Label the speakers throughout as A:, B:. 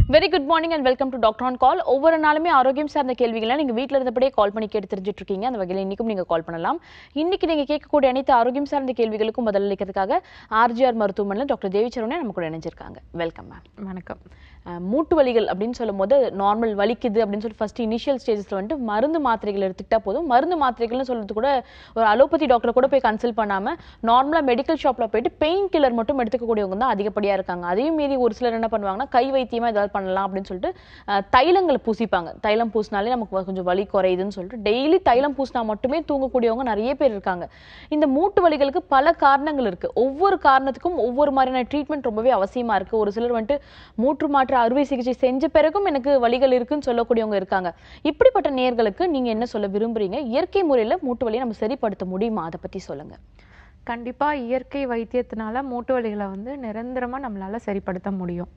A: Very good morning and welcome to doctor on call ஒவ்வொரு நாளுமே ஆரோக்கியம் சார்ந்த கேள்விகளை நீங்க வீட்ல இருந்தபடியே கால் பண்ணி கேட்டு தெரிஞ்சுட்டு இருக்கீங்க அந்த வகையில் இன்னைக்கும் நீங்க கால் பண்ணலாம் இன்னைக்கு நீங்க கேட்கக்கூடிய அனைத்து ஆரோக்கியம் சார்ந்த கேள்விகளுக்கும் பதிலளிக்கிறதுக்காக ஆர்ஜிஆர் மருத்துவமனையில் டாக்டர் தேவி சரவணே நம்ம கூட இணைஞ்சிருக்காங்க வெல்கம் மேம்
B: வணக்கம்
A: அஹ் மூட்டு வலிகள் அப்படின்னு சொல்லும் போது நார்மல் வலிக்குது அப்படின்னு சொல்லி ஃபர்ஸ்ட் இனிஷியல் ஸ்டேஜஸ்ல வந்துட்டு மருந்து மாத்திரைகள் எடுத்துக்கிட்டா போதும் மருந்து மாத்திரைகள்னு சொல்றது கூட ஒரு அலோபதி டாக்டர் கூட போய் கன்சல்ட் பண்ணாம நார்மலா மெடிக்கல் ஷாப்ல போயிட்டு பெயின் கில்லர் மட்டும் எடுத்துக்கக்கூடியவங்க தான் அதிகப்படியா இருக்காங்க அதையும் மீறி ஒரு சிலர் என்ன பண்ணுவாங்கன்னா கை வைத்தியமா ஏதாவது பண்ணலாம் அப்படின்னு சொல்லிட்டு அஹ், தைலங்களை பூசிப்பாங்க தைலம் பூசினாலே நமக்கு வ- கொஞ்சம் வலி குறையுதுன்னு சொல்லிட்டு டெய்லி தைலம் பூசினா மட்டுமே தூங்கக்கூடியவங்க நிறைய பேர் இருக்காங்க இந்த மூட்டு வலிகளுக்கு பல காரணங்கள் இருக்கு ஒவ்வொரு காரணத்துக்கும் ஒவ்வொரு மாதிரியான ட்ரீட்மெண்ட் ரொம்பவே அவசியமா இருக்கு ஒரு சிலர் வந்துட்டு மூட்டு மாற்று அறுவை சிகிச்சை செஞ்ச பிறகும் எனக்கு வலிகள் இருக்குன்னு சொல்லக்கூடியவங்க இருக்காங்க இப்படிப்பட்ட நேர்களுக்கு நீங்க என்ன சொல்ல விரும்புறீங்க இயற்கை முறையில மூட்டு வலியை நம்ம சரிப்படுத்த முடியுமா அதை பத்தி சொல்லுங்க
B: கண்டிப்பா இயற்கை வைத்தியத்தினால மூட்டு வலிகளை வந்து நிரந்தரமா நம்மளால சரிப்படுத்த முடியும்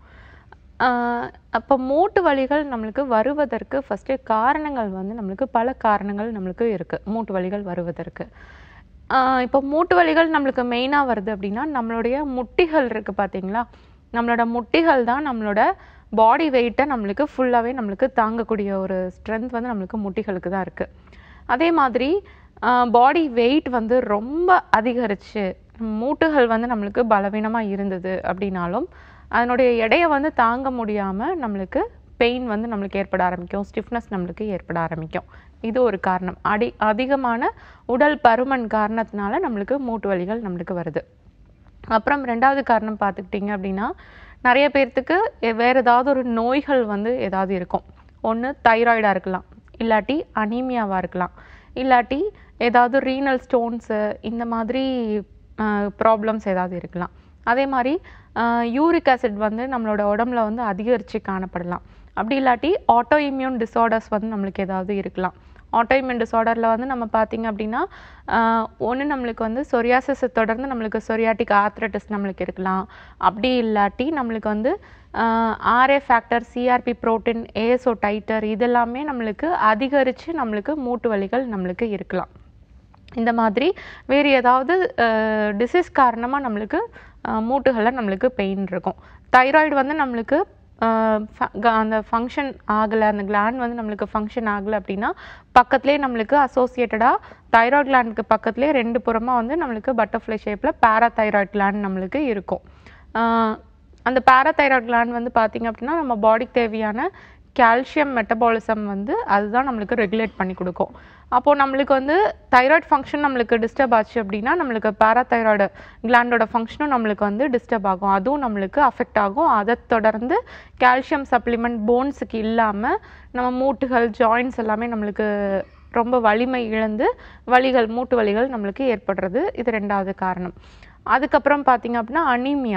B: ஆஹ் அப்போ மூட்டு வலிகள் நம்மளுக்கு வருவதற்கு ஃபஸ்ட்டு காரணங்கள் வந்து நம்மளுக்கு பல காரணங்கள் நம்மளுக்கு இருக்கு மூட்டு வலிகள் வருவதற்கு ஆஹ் இப்போ மூட்டு வலிகள் நம்மளுக்கு மெயினாக வருது அப்படின்னா நம்மளுடைய முட்டிகள் இருக்கு பார்த்தீங்களா நம்மளோட முட்டிகள் தான் நம்மளோட பாடி வெயிட்டை நம்மளுக்கு ஃபுல்லாகவே நம்மளுக்கு தாங்கக்கூடிய ஒரு ஸ்ட்ரென்த் வந்து நம்மளுக்கு முட்டிகளுக்கு தான் இருக்கு அதே மாதிரி பாடி வெயிட் வந்து ரொம்ப அதிகரிச்சு மூட்டுகள் வந்து நம்மளுக்கு பலவீனமாக இருந்தது அப்படின்னாலும் அதனுடைய எடையை வந்து தாங்க முடியாமல் நம்மளுக்கு பெயின் வந்து நம்மளுக்கு ஏற்பட ஆரம்பிக்கும் ஸ்டிஃப்னஸ் நம்மளுக்கு ஏற்பட ஆரம்பிக்கும் இது ஒரு காரணம் அடி அதிகமான உடல் பருமன் காரணத்தினால நம்மளுக்கு மூட்டு வலிகள் நம்மளுக்கு வருது அப்புறம் ரெண்டாவது காரணம் பார்த்துக்கிட்டிங்க அப்படின்னா நிறைய பேர்த்துக்கு எ- வேற ஏதாவது ஒரு நோய்கள் வந்து ஏதாவது இருக்கும் ஒன்று தைராய்டாக இருக்கலாம் இல்லாட்டி அனீமியாவாக இருக்கலாம் இல்லாட்டி ஏதாவது ரீனல் ஸ்டோன்ஸு இந்த மாதிரி ப்ராப்ளம்ஸ் ஏதாவது இருக்கலாம் அதே மாதிரி யூரிக் ஆசிட் வந்து நம்மளோட உடம்புல வந்து அதிகரித்து காணப்படலாம் அப்படி இல்லாட்டி ஆட்டோ இம்யூன் டிஸார்டர்ஸ் வந்து நம்மளுக்கு ஏதாவது இருக்கலாம் ஆட்டோஇம்யூன் டிஸார்டரில் வந்து நம்ம பார்த்தீங்க அப்படின்னா ஒன்று நம்மளுக்கு வந்து சொரியாசிஸை தொடர்ந்து நம்மளுக்கு சொரியாட்டிக் ஆத்ரட்டிஸ் நம்மளுக்கு இருக்கலாம் அப்படி இல்லாட்டி நம்மளுக்கு வந்து RA factor CRP protein ASO titre இதெல்லாமே நம்மளுக்கு அதிகரித்து நம்மளுக்கு மூட்டு வலிகள் நம்மளுக்கு இருக்கலாம் இந்த மாதிரி வேறு ஏதாவது டிசீஸ் காரணமாக நம்மளுக்கு மூட்டுகளில் நம்மளுக்கு பெயின் இருக்கும் தைராய்டு வந்து நம்மளுக்கு அஹ், ஃப- க- அந்த ஃபங்க்ஷன் ஆகலை அந்த gland வந்து நம்மளுக்கு ஃபங்க்ஷன் ஆகலை அப்படின்னா பக்கத்துலேயே நம்மளுக்கு அசோசியேட்டடாக தைராய்டு கிளாண்டுக்கு பக்கத்துலேயே ரெண்டு புறமாக வந்து நம்மளுக்கு பட்டர்ஃப்ளை ஷேப்பில் பேராதைராய்டு gland நம்மளுக்கு இருக்கும் அஹ், அந்த பேராதைராய்டு gland வந்து பார்த்திங்க அப்படின்னா நம்ம பாடிக்கு தேவையான கால்சியம் மெட்டபாலிசம் வந்து அதுதான் நம்மளுக்கு ரெகுலேட் பண்ணி கொடுக்கும் அப்போது நம்மளுக்கு வந்து தைராய்டு ஃபங்க்ஷன் நம்மளுக்கு டிஸ்டர்ப் ஆச்சு அப்படின்னா நம்மளுக்கு பேராதைராய்டு கிளாண்டோட ஃபங்க்ஷனும் நம்மளுக்கு வந்து டிஸ்டர்ப் ஆகும் அதுவும் நம்மளுக்கு அஃபெக்ட் ஆகும் அதை தொடர்ந்து கால்சியம் சப்ளிமெண்ட் போன்ஸுக்கு இல்லாமல் நம்ம மூட்டுகள் ஜாயின்ஸ் எல்லாமே நம்மளுக்கு ரொம்ப வலிமை இழந்து வலிகள் மூட்டு வலிகள் நம்மளுக்கு ஏற்படுறது இது ரெண்டாவது காரணம் அதுக்கப்புறம் பார்த்தீங்க அப்படின்னா அனீமியா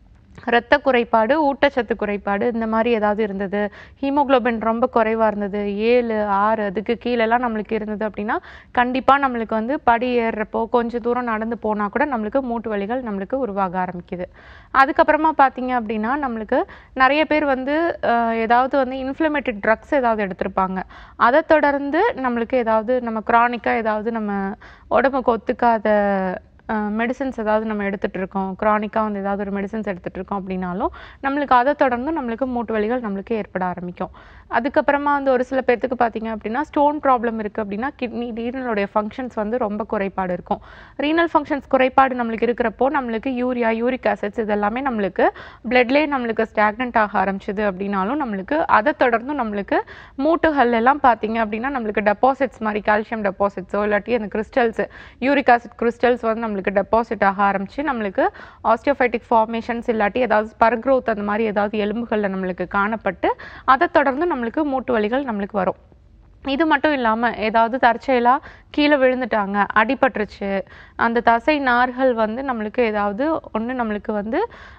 B: இரத்த குறைபாடு ஊட்டச்சத்து குறைபாடு இந்த மாதிரி ஏதாவது இருந்தது ஹீமோகுளோபின் ரொம்ப குறைவாக இருந்தது ஏழு ஆறு அதுக்கு கீழெல்லாம் நம்மளுக்கு இருந்தது அப்படின்னா கண்டிப்பாக நம்மளுக்கு வந்து படி ஏறுறப்போ கொஞ்சம் தூரம் நடந்து போனால் கூட நம்மளுக்கு மூட்டு வலிகள் நம்மளுக்கு உருவாக ஆரம்பிக்குது அதுக்கப்புறமா பார்த்தீங்க அப்படின்னா நம்மளுக்கு நிறைய பேர் வந்து அஹ், ஏதாவது வந்து இன்ஃப்ளமேட்டரி ட்ரக்ஸ் ஏதாவது எடுத்திருப்பாங்க அதை தொடர்ந்து நம்மளுக்கு ஏதாவது நம்ம க்ரானிக்காக ஏதாவது நம்ம உடம்புக்கு ஒத்துக்காத மெடிசன்ஸ் ஏதாவது நம்ம எடுத்துட்டு இருக்கோம் க்ரானிக்காக வந்து ஏதாவது ஒரு மெடிசன்ஸ் எடுத்துட்டு இருக்கோம் அப்படின்னாலும் நம்மளுக்கு அதை தொடர்ந்து நம்மளுக்கு மூட்டு வலிகள் நம்மளுக்கு ஏற்பட ஆரம்பிக்கும் அதுக்கப்புறமா வந்து ஒரு சில பேர்த்துக்கு பார்த்தீங்க அப்படின்னா ஸ்டோன் ப்ராப்ளம் இருக்குது அப்படின்னா கிட்னி ரீனலுடைய ஃபங்க்ஷன்ஸ் வந்து ரொம்ப குறைபாடு இருக்கும் ரீனல் ஃபங்க்ஷன்ஸ் குறைபாடு நம்மளுக்கு இருக்கிறப்போ நம்மளுக்கு யூரியா யூரிக் ஆசிட்ஸ் இதெல்லாமே நம்மளுக்கு பிளட்லேயே நம்மளுக்கு ஸ்டாக்னண்ட் ஆக ஆரம்பிச்சது அப்படின்னாலும் நம்மளுக்கு அதை தொடர்ந்து நம்மளுக்கு மூட்டுகள் எல்லாம் பார்த்தீங்க அப்படின்னா நம்மளுக்கு டெபாசிட்ஸ் மாதிரி கால்சியம் டெபாசிட்ஸோ இல்லாட்டி அந்த கிறிஸ்டல்ஸ் யூரிக் ஆசிட் கிறிஸ்டல்ஸ் வந்து நம்மளுக்கு டெபாசிட் ஆக ஆரம்பிச்சு நம்மளுக்கு ஆஸ்டியோஃபைட்டிக் ஃபார்மேஷன்ஸ் இல்லாட்டி ஏதாவது ஸ்பர் growth அந்த மாதிரி ஏதாவது எலும்புகளில் நம்மளுக்கு காணப்பட்டு அதை தொடர்ந்து நம்மளுக்கு மூட்டு வலிகள் நம்மளுக்கு வரும் இது மட்டும் இல்லாமல் ஏதாவது தற்செயலாக கீழே விழுந்துட்டாங்க அடிபட்டுருச்சு அந்த தசை நார்கள் வந்து நம்மளுக்கு ஏதாவது ஒன்று நம்மளுக்கு வந்து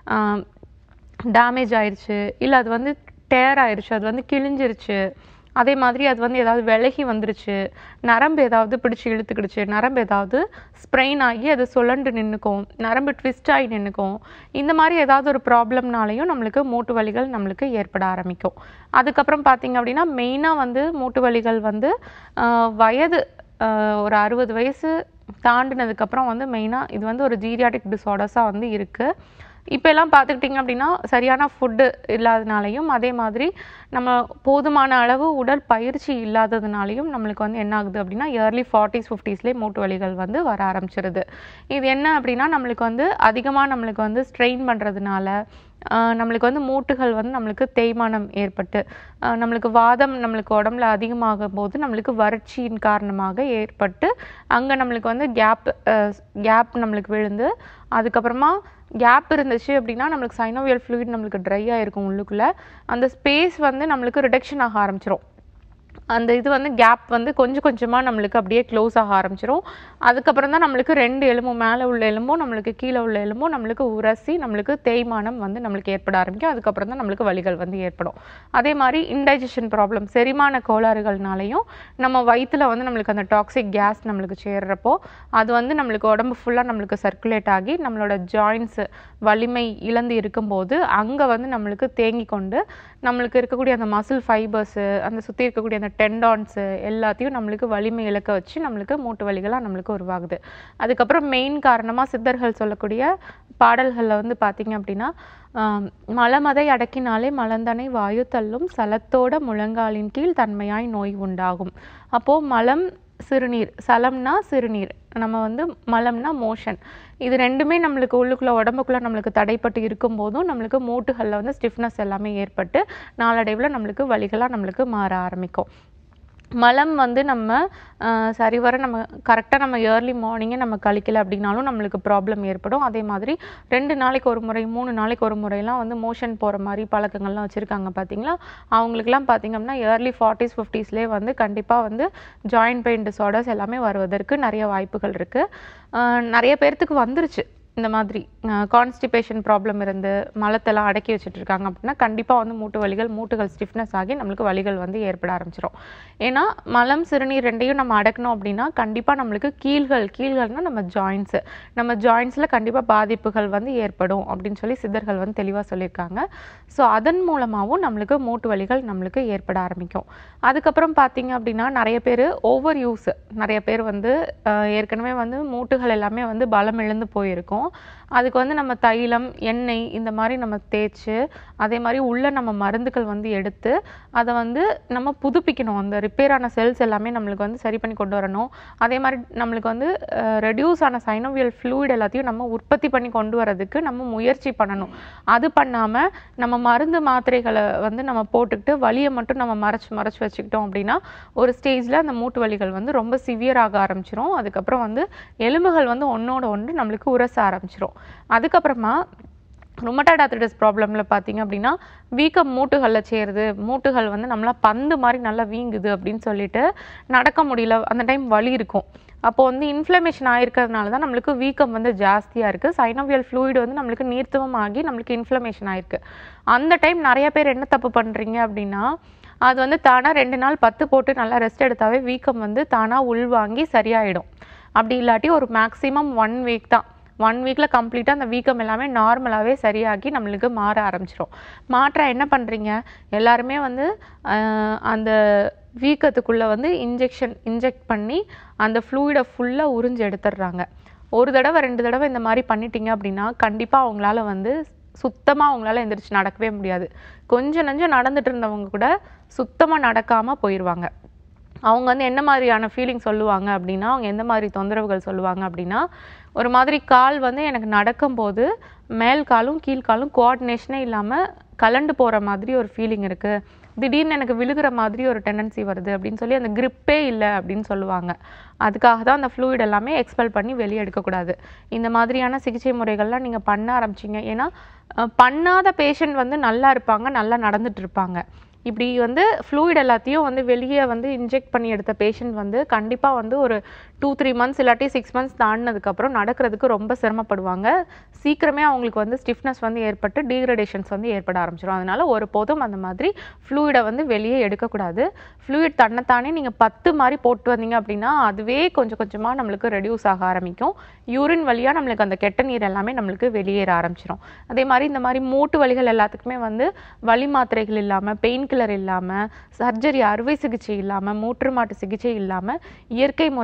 B: டேமேஜ் ஆயிருச்சு இல்லை அது வந்து டேர் ஆயிருச்சு அது வந்து கிழிஞ்சிருச்சு அதே மாதிரி அது வந்து ஏதாவது விலகி வந்துருச்சு நரம்பு ஏதாவது பிடிச்சி இழுத்துக்கிடுச்சு நரம்பு ஏதாவது ஸ்ப்ரெயின் ஆகி அது சுழண்டு நின்றுக்கும் நரம்பு ட்விஸ்ட் ஆகி நின்றுக்கும் இந்த மாதிரி ஏதாவது ஒரு ப்ராப்ளம்னாலையும் நம்மளுக்கு மூட்டு வலிகள் நம்மளுக்கு ஏற்பட ஆரம்பிக்கும் அதுக்கப்புறம் பார்த்தீங்க அப்படின்னா மெயினாக வந்து மூட்டு வலிகள் வந்து ஆஹ், வயது ஆஹ், ஒரு அறுபது வயசு தாண்டினதுக்கப்புறம் வந்து மெயினாக இது வந்து ஒரு ஜீரியாட்டிக் டிஸார்டர்ஸாக வந்து இருக்குது இப்போ எல்லாம் பார்த்துக்கிட்டிங்க அப்படின்னா சரியான ஃபுட்டு இல்லாதனாலையும் அதே மாதிரி நம்ம போதுமான அளவு உடல் பயிற்சி இல்லாததுனாலையும் நம்மளுக்கு வந்து என்ன ஆகுது அப்படின்னா இயர்லி ஃபார்ட்டிஸ் ஃபிஃப்டிஸ்லேயே மூட்டு வலிகள் வந்து வர ஆரம்பிச்சிருது இது என்ன அப்படின்னா நம்மளுக்கு வந்து அதிகமாக நம்மளுக்கு வந்து ஸ்ட்ரெயின் பண்ணுறதுனால ஆஹ் நம்மளுக்கு வந்து மூட்டுகள் வந்து நம்மளுக்கு தேய்மானம் ஏற்பட்டு ஆஹ் நம்மளுக்கு வாதம் நம்மளுக்கு உடம்புல அதிகமாகும் போது நம்மளுக்கு வறட்சியின் காரணமாக ஏற்பட்டு அங்கே நம்மளுக்கு வந்து கேப் கேப் நம்மளுக்கு விழுந்து அதுக்கப்புறமா கேப் இருந்துச்சு அப்படின்னா நம்மளுக்கு சைனோவியல் fluid நம்மளுக்கு ட்ரை ஆயிருக்கும் உள்ளுக்குள்ள அந்த ஸ்பேஸ் வந்து நம்மளுக்கு ரிடக்ஷன் ஆக ஆரம்பிச்சிரும் அந்த இது வந்து கேப் வந்து கொஞ்சம் கொஞ்சமாக நம்மளுக்கு அப்படியே க்ளோஸ் ஆக ஆரம்பிச்சிரும் அதுக்கப்புறம் தான் நம்மளுக்கு ரெண்டு எலும்பும் மேலே உள்ள எலும்பும் நம்மளுக்கு கீழே உள்ள எலும்பும் நம்மளுக்கு உரசி நம்மளுக்கு தேய்மானம் வந்து நம்மளுக்கு ஏற்பட ஆரம்பிக்கும் அதுக்கப்புறம் தான் நம்மளுக்கு வலிகள் வந்து ஏற்படும் அதே மாதிரி இன்டைஜஷன் ப்ராப்ளம் செரிமான கோளாறுகள்னாலையும் நம்ம வயித்துல வந்து நம்மளுக்கு அந்த டாக்ஸிக் கேஸ் நம்மளுக்கு சேர்றப்போ அது வந்து நம்மளுக்கு உடம்பு ஃபுல்லாக நம்மளுக்கு சர்க்குலேட் ஆகி நம்மளோட ஜாயின்ஸ் வலிமை இழந்து இருக்கும்போது அங்கே வந்து நம்மளுக்கு தேங்கி கொண்டு நம்மளுக்கு இருக்கக்கூடிய அந்த மசில் ஃபைபர்ஸு அந்த சுற்றி இருக்கக்கூடிய அந்த டெண்டான்ஸு எல்லாத்தையும் நம்மளுக்கு வலிமை இழக்க வச்சு நம்மளுக்கு மூட்டு வலிகளாக நம்மளுக்கு உருவாகுது அதுக்கப்புறம் மெயின் காரணமாக சித்தர்கள் சொல்லக்கூடிய பாடல்களில் வந்து பார்த்தீங்க அப்படின்னா ஆம், மலமதை அடக்கினாலே மலந்தனை வாயு தள்ளும் சலத்தோட முழங்காலின் கீழ் தன்மையாய் நோய் உண்டாகும் அப்போ மலம் சிறுநீர் சலம்னா சிறுநீர் நம்ம வந்து மலம்னா மோஷன் இது ரெண்டுமே நம்மளுக்கு உள்ளுக்குள்ள உடம்புக்குள்ள நம்மளுக்கு தடைப்பட்டு இருக்கும்போதும் நம்மளுக்கு மூட்டுகளில் வந்து ஸ்டிஃப்னஸ் எல்லாமே ஏற்பட்டு நாளடைவில் நம்மளுக்கு வலிகளாக நம்மளுக்கு மாற ஆரம்பிக்கும் மலம் வந்து நம்ம ஆஹ், சரிவர நம்ம கரெக்டாக நம்ம இயர்லி மார்னிங்கே நம்ம கழிக்கல அப்படின்னாலும் நம்மளுக்கு ப்ராப்ளம் ஏற்படும் அதே மாதிரி ரெண்டு நாளைக்கு ஒரு முறை மூணு நாளைக்கு ஒரு முறையெல்லாம் வந்து மோஷன் போகிற மாதிரி பழக்கங்கள்லாம் வச்சுருக்காங்க பார்த்தீங்களா அவங்களுக்குலாம் பார்த்தீங்க அப்படின்னா இயர்லி ஃபார்ட்டிஸ் ஃபிஃப்டிஸ்லேயே வந்து கண்டிப்பாக வந்து ஜாயிண்ட் பெயின் டிஸார்டர்ஸ் எல்லாமே வருவதற்கு நிறைய வாய்ப்புகள் இருக்குது நிறைய பேர்த்துக்கு வந்துருச்சு இந்த மாதிரி கான்ஸ்டிபேஷன் ப்ராப்ளம் இருந்து மலத்தெல்லாம் அடக்கி வச்சுட்டு இருக்காங்க அப்படின்னா கண்டிப்பாக வந்து மூட்டு வலிகள் மூட்டுகள் ஸ்டிஃப்னஸ் ஆகி நம்மளுக்கு வலிகள் வந்து ஏற்பட ஆரம்பிச்சிரும் ஏன்னா மலம் சிறுநீர் ரெண்டையும் நம்ம அடக்கணும் அப்படின்னா கண்டிப்பாக நம்மளுக்கு கீழ்கள் கீழ்கள்னா நம்ம ஜாயின்ஸு நம்ம ஜாயின்ஸில் கண்டிப்பாக பாதிப்புகள் வந்து ஏற்படும் அப்படின்னு சொல்லி சித்தர்கள் வந்து தெளிவாக சொல்லியிருக்காங்க ஸோ அதன் மூலமாகவும் நம்மளுக்கு மூட்டு வலிகள் நம்மளுக்கு ஏற்பட ஆரம்பிக்கும் அதுக்கப்புறம் பார்த்தீங்க அப்படின்னா நிறைய பேர் ஓவர் யூஸ் நிறைய பேர் வந்து அஹ், ஏற்கனவே வந்து மூட்டுகள் எல்லாமே வந்து பலம் இழந்து போயிருக்கும் அதுக்கு வந்து நம்ம தைலம் எண்ணெய் இந்த மாதிரி நம்ம தேய்ச்சு அதே மாதிரி உள்ள நம்ம மருந்துகள் வந்து எடுத்து அதை வந்து நம்ம புதுப்பிக்கணும் அந்த ரிப்பேர் ஆன செல்ஸ் எல்லாமே நம்மளுக்கு வந்து சரி பண்ணி கொண்டு வரணும் அதே மாதிரி நம்மளுக்கு வந்து ரெடியூஸ் ஆன சைனோவியல் ஃப்ளூயிட் எல்லாத்தையும் நம்ம உற்பத்தி பண்ணி கொண்டு வரதுக்கு நம்ம முயற்சி பண்ணணும் அது பண்ணாமல் நம்ம மருந்து மாத்திரைகளை வந்து நம்ம போட்டுக்கிட்டு வலியை மட்டும் நம்ம மறைச்சு மறைச்சு வச்சுக்கிட்டோம் அப்படின்னா ஒரு ஸ்டேஜில் அந்த மூட்டு வலிகள் வந்து ரொம்ப சிவியராக ஆரம்பிச்சிரும் அதுக்கப்புறம் வந்து எலும்புகள் வந்து ஒன்றோட ஒன்று நம்மளுக்கு உரச ஆரம்பிச்சிரும் அதுக்கப்புறமா ருமட்டாய்ட் ஆர்த்ரைட்டிஸ் ப்ராப்ளமில் பார்த்தீங்க அப்படின்னா வீக்கம் மூட்டுகளில் சேருது மூட்டுகள் வந்து நம்மளா பந்து மாதிரி நல்லா வீங்குது அப்படின்னு சொல்லிட்டு நடக்க முடியல அந்த டைம் வலி இருக்கும் அப்போ வந்து இன்ஃப்ளமேஷன் ஆயிருக்கிறதுனால தான் நம்மளுக்கு வீக்கம் வந்து ஜாஸ்தியாக இருக்குது சைனோவியல் ஃப்ளூயிட் வந்து நம்மளுக்கு நீர்த்துவம் ஆகி நம்மளுக்கு இன்ஃப்ளமேஷன் ஆயிருக்கு அந்த டைம் நிறைய பேர் என்ன தப்பு பண்ணுறீங்க அப்படின்னா அது வந்து தானாக ரெண்டு நாள் பத்து போட்டு நல்லா ரெஸ்ட் எடுத்தாவே வீக்கம் வந்து தானாக உள்வாங்கி சரியாயிடும் அப்படி இல்லாட்டி ஒரு மேக்ஸிமம் ஒன் வீக் தான் ஒன் வீக்கில் கம்ப்ளீட்டாக அந்த வீக்கம் எல்லாமே நார்மலாகவே சரியாகி நம்மளுக்கு மாற ஆரம்பிச்சிரும் மாற்ற என்ன பண்ணுறீங்க எல்லாருமே வந்து ஆஹ், அந்த வீக்கத்துக்குள்ளே வந்து இன்ஜெக்ஷன் இன்ஜெக்ட் பண்ணி அந்த ஃப்ளூயிடை ஃபுல்லாக உறிஞ்சு எடுத்துடுறாங்க ஒரு தடவை ரெண்டு தடவை இந்த மாதிரி பண்ணிட்டீங்க அப்படின்னா கண்டிப்பாக அவங்களால வந்து சுத்தமாக அவங்களால எந்திரிச்சு நடக்கவே முடியாது கொஞ்சம் நஞ்சம் நடந்துட்டு இருந்தவங்க கூட சுத்தமாக நடக்காமல் போயிடுவாங்க அவங்க வந்து என்ன மாதிரியான ஃபீலிங் சொல்லுவாங்க அப்படின்னா அவங்க எந்த மாதிரி தொந்தரவுகள் சொல்லுவாங்க அப்படின்னா ஒரு மாதிரி கால் வந்து எனக்கு நடக்கும்போது மேல் காலும் கீழ்காலும் கோஆர்டினேஷனே இல்லாமல் கலண்டு போகிற மாதிரி ஒரு ஃபீலிங் இருக்குது திடீர்னு எனக்கு விழுகிற மாதிரி ஒரு டெண்டன்சி வருது அப்படின்னு சொல்லி அந்த grip-ஏ இல்லை அப்படின்னு சொல்லுவாங்க அதுக்காக தான் அந்த ஃப்ளூயிட் எல்லாமே எக்ஸ்பெல் பண்ணி வெளியே எடுக்கக்கூடாது இந்த மாதிரியான சிகிச்சை முறைகள்லாம் நீங்கள் பண்ண ஆரம்பிச்சிங்க ஏன்னா அஹ், பண்ணாத பேஷண்ட் வந்து நல்லா இருப்பாங்க நல்லா நடந்துட்டு இருப்பாங்க இப்படி வந்து ஃப்ளூயிட் எல்லாத்தையும் வந்து வெளியே வந்து இன்ஜெக்ட் பண்ணி எடுத்த பேஷண்ட் வந்து கண்டிப்பாக வந்து ஒரு டூ த்ரீ மந்த்ஸ் இல்லாட்டி சிக்ஸ் மந்த்ஸ் தாண்டினதுக்கப்புறம் நடக்கிறதுக்கு ரொம்ப சிரமப்படுவாங்க சீக்கிரமே அவங்களுக்கு வந்து ஸ்டிஃப்னஸ் வந்து ஏற்பட்டு டீக்ரடேஷன்ஸ் வந்து ஏற்பட ஆரம்பிச்சிடும் அதனால ஒரு போதும் அந்த மாதிரி ஃப்ளூயிடை வந்து வெளியே எடுக்கக்கூடாது ஃப்ளூயிட் தன்னைத்தானே நீங்கள் பத்து மாதிரி போட்டு வந்தீங்க அப்படின்னா அதுவே கொஞ்சம் கொஞ்சமாக நம்மளுக்கு ரெடியூஸ் ஆக ஆரம்பிக்கும் யூரின் வழியாக நம்மளுக்கு அந்த கெட்ட நீர் எல்லாமே நம்மளுக்கு வெளியேற ஆரம்பிச்சிடும் அதே மாதிரி இந்த மாதிரி மூட்டு வலிகள் எல்லாத்துக்குமே வந்து வலி மாத்திரைகள் இல்லாமல் பெயின் கில்லர் இல்லாமல் சர்ஜரி அறுவை சிகிச்சை இல்லாமல் மூட்டு மாட்டு சிகிச்சை இல்லாமல் இயற்கை முறையில் ஆர்ஜி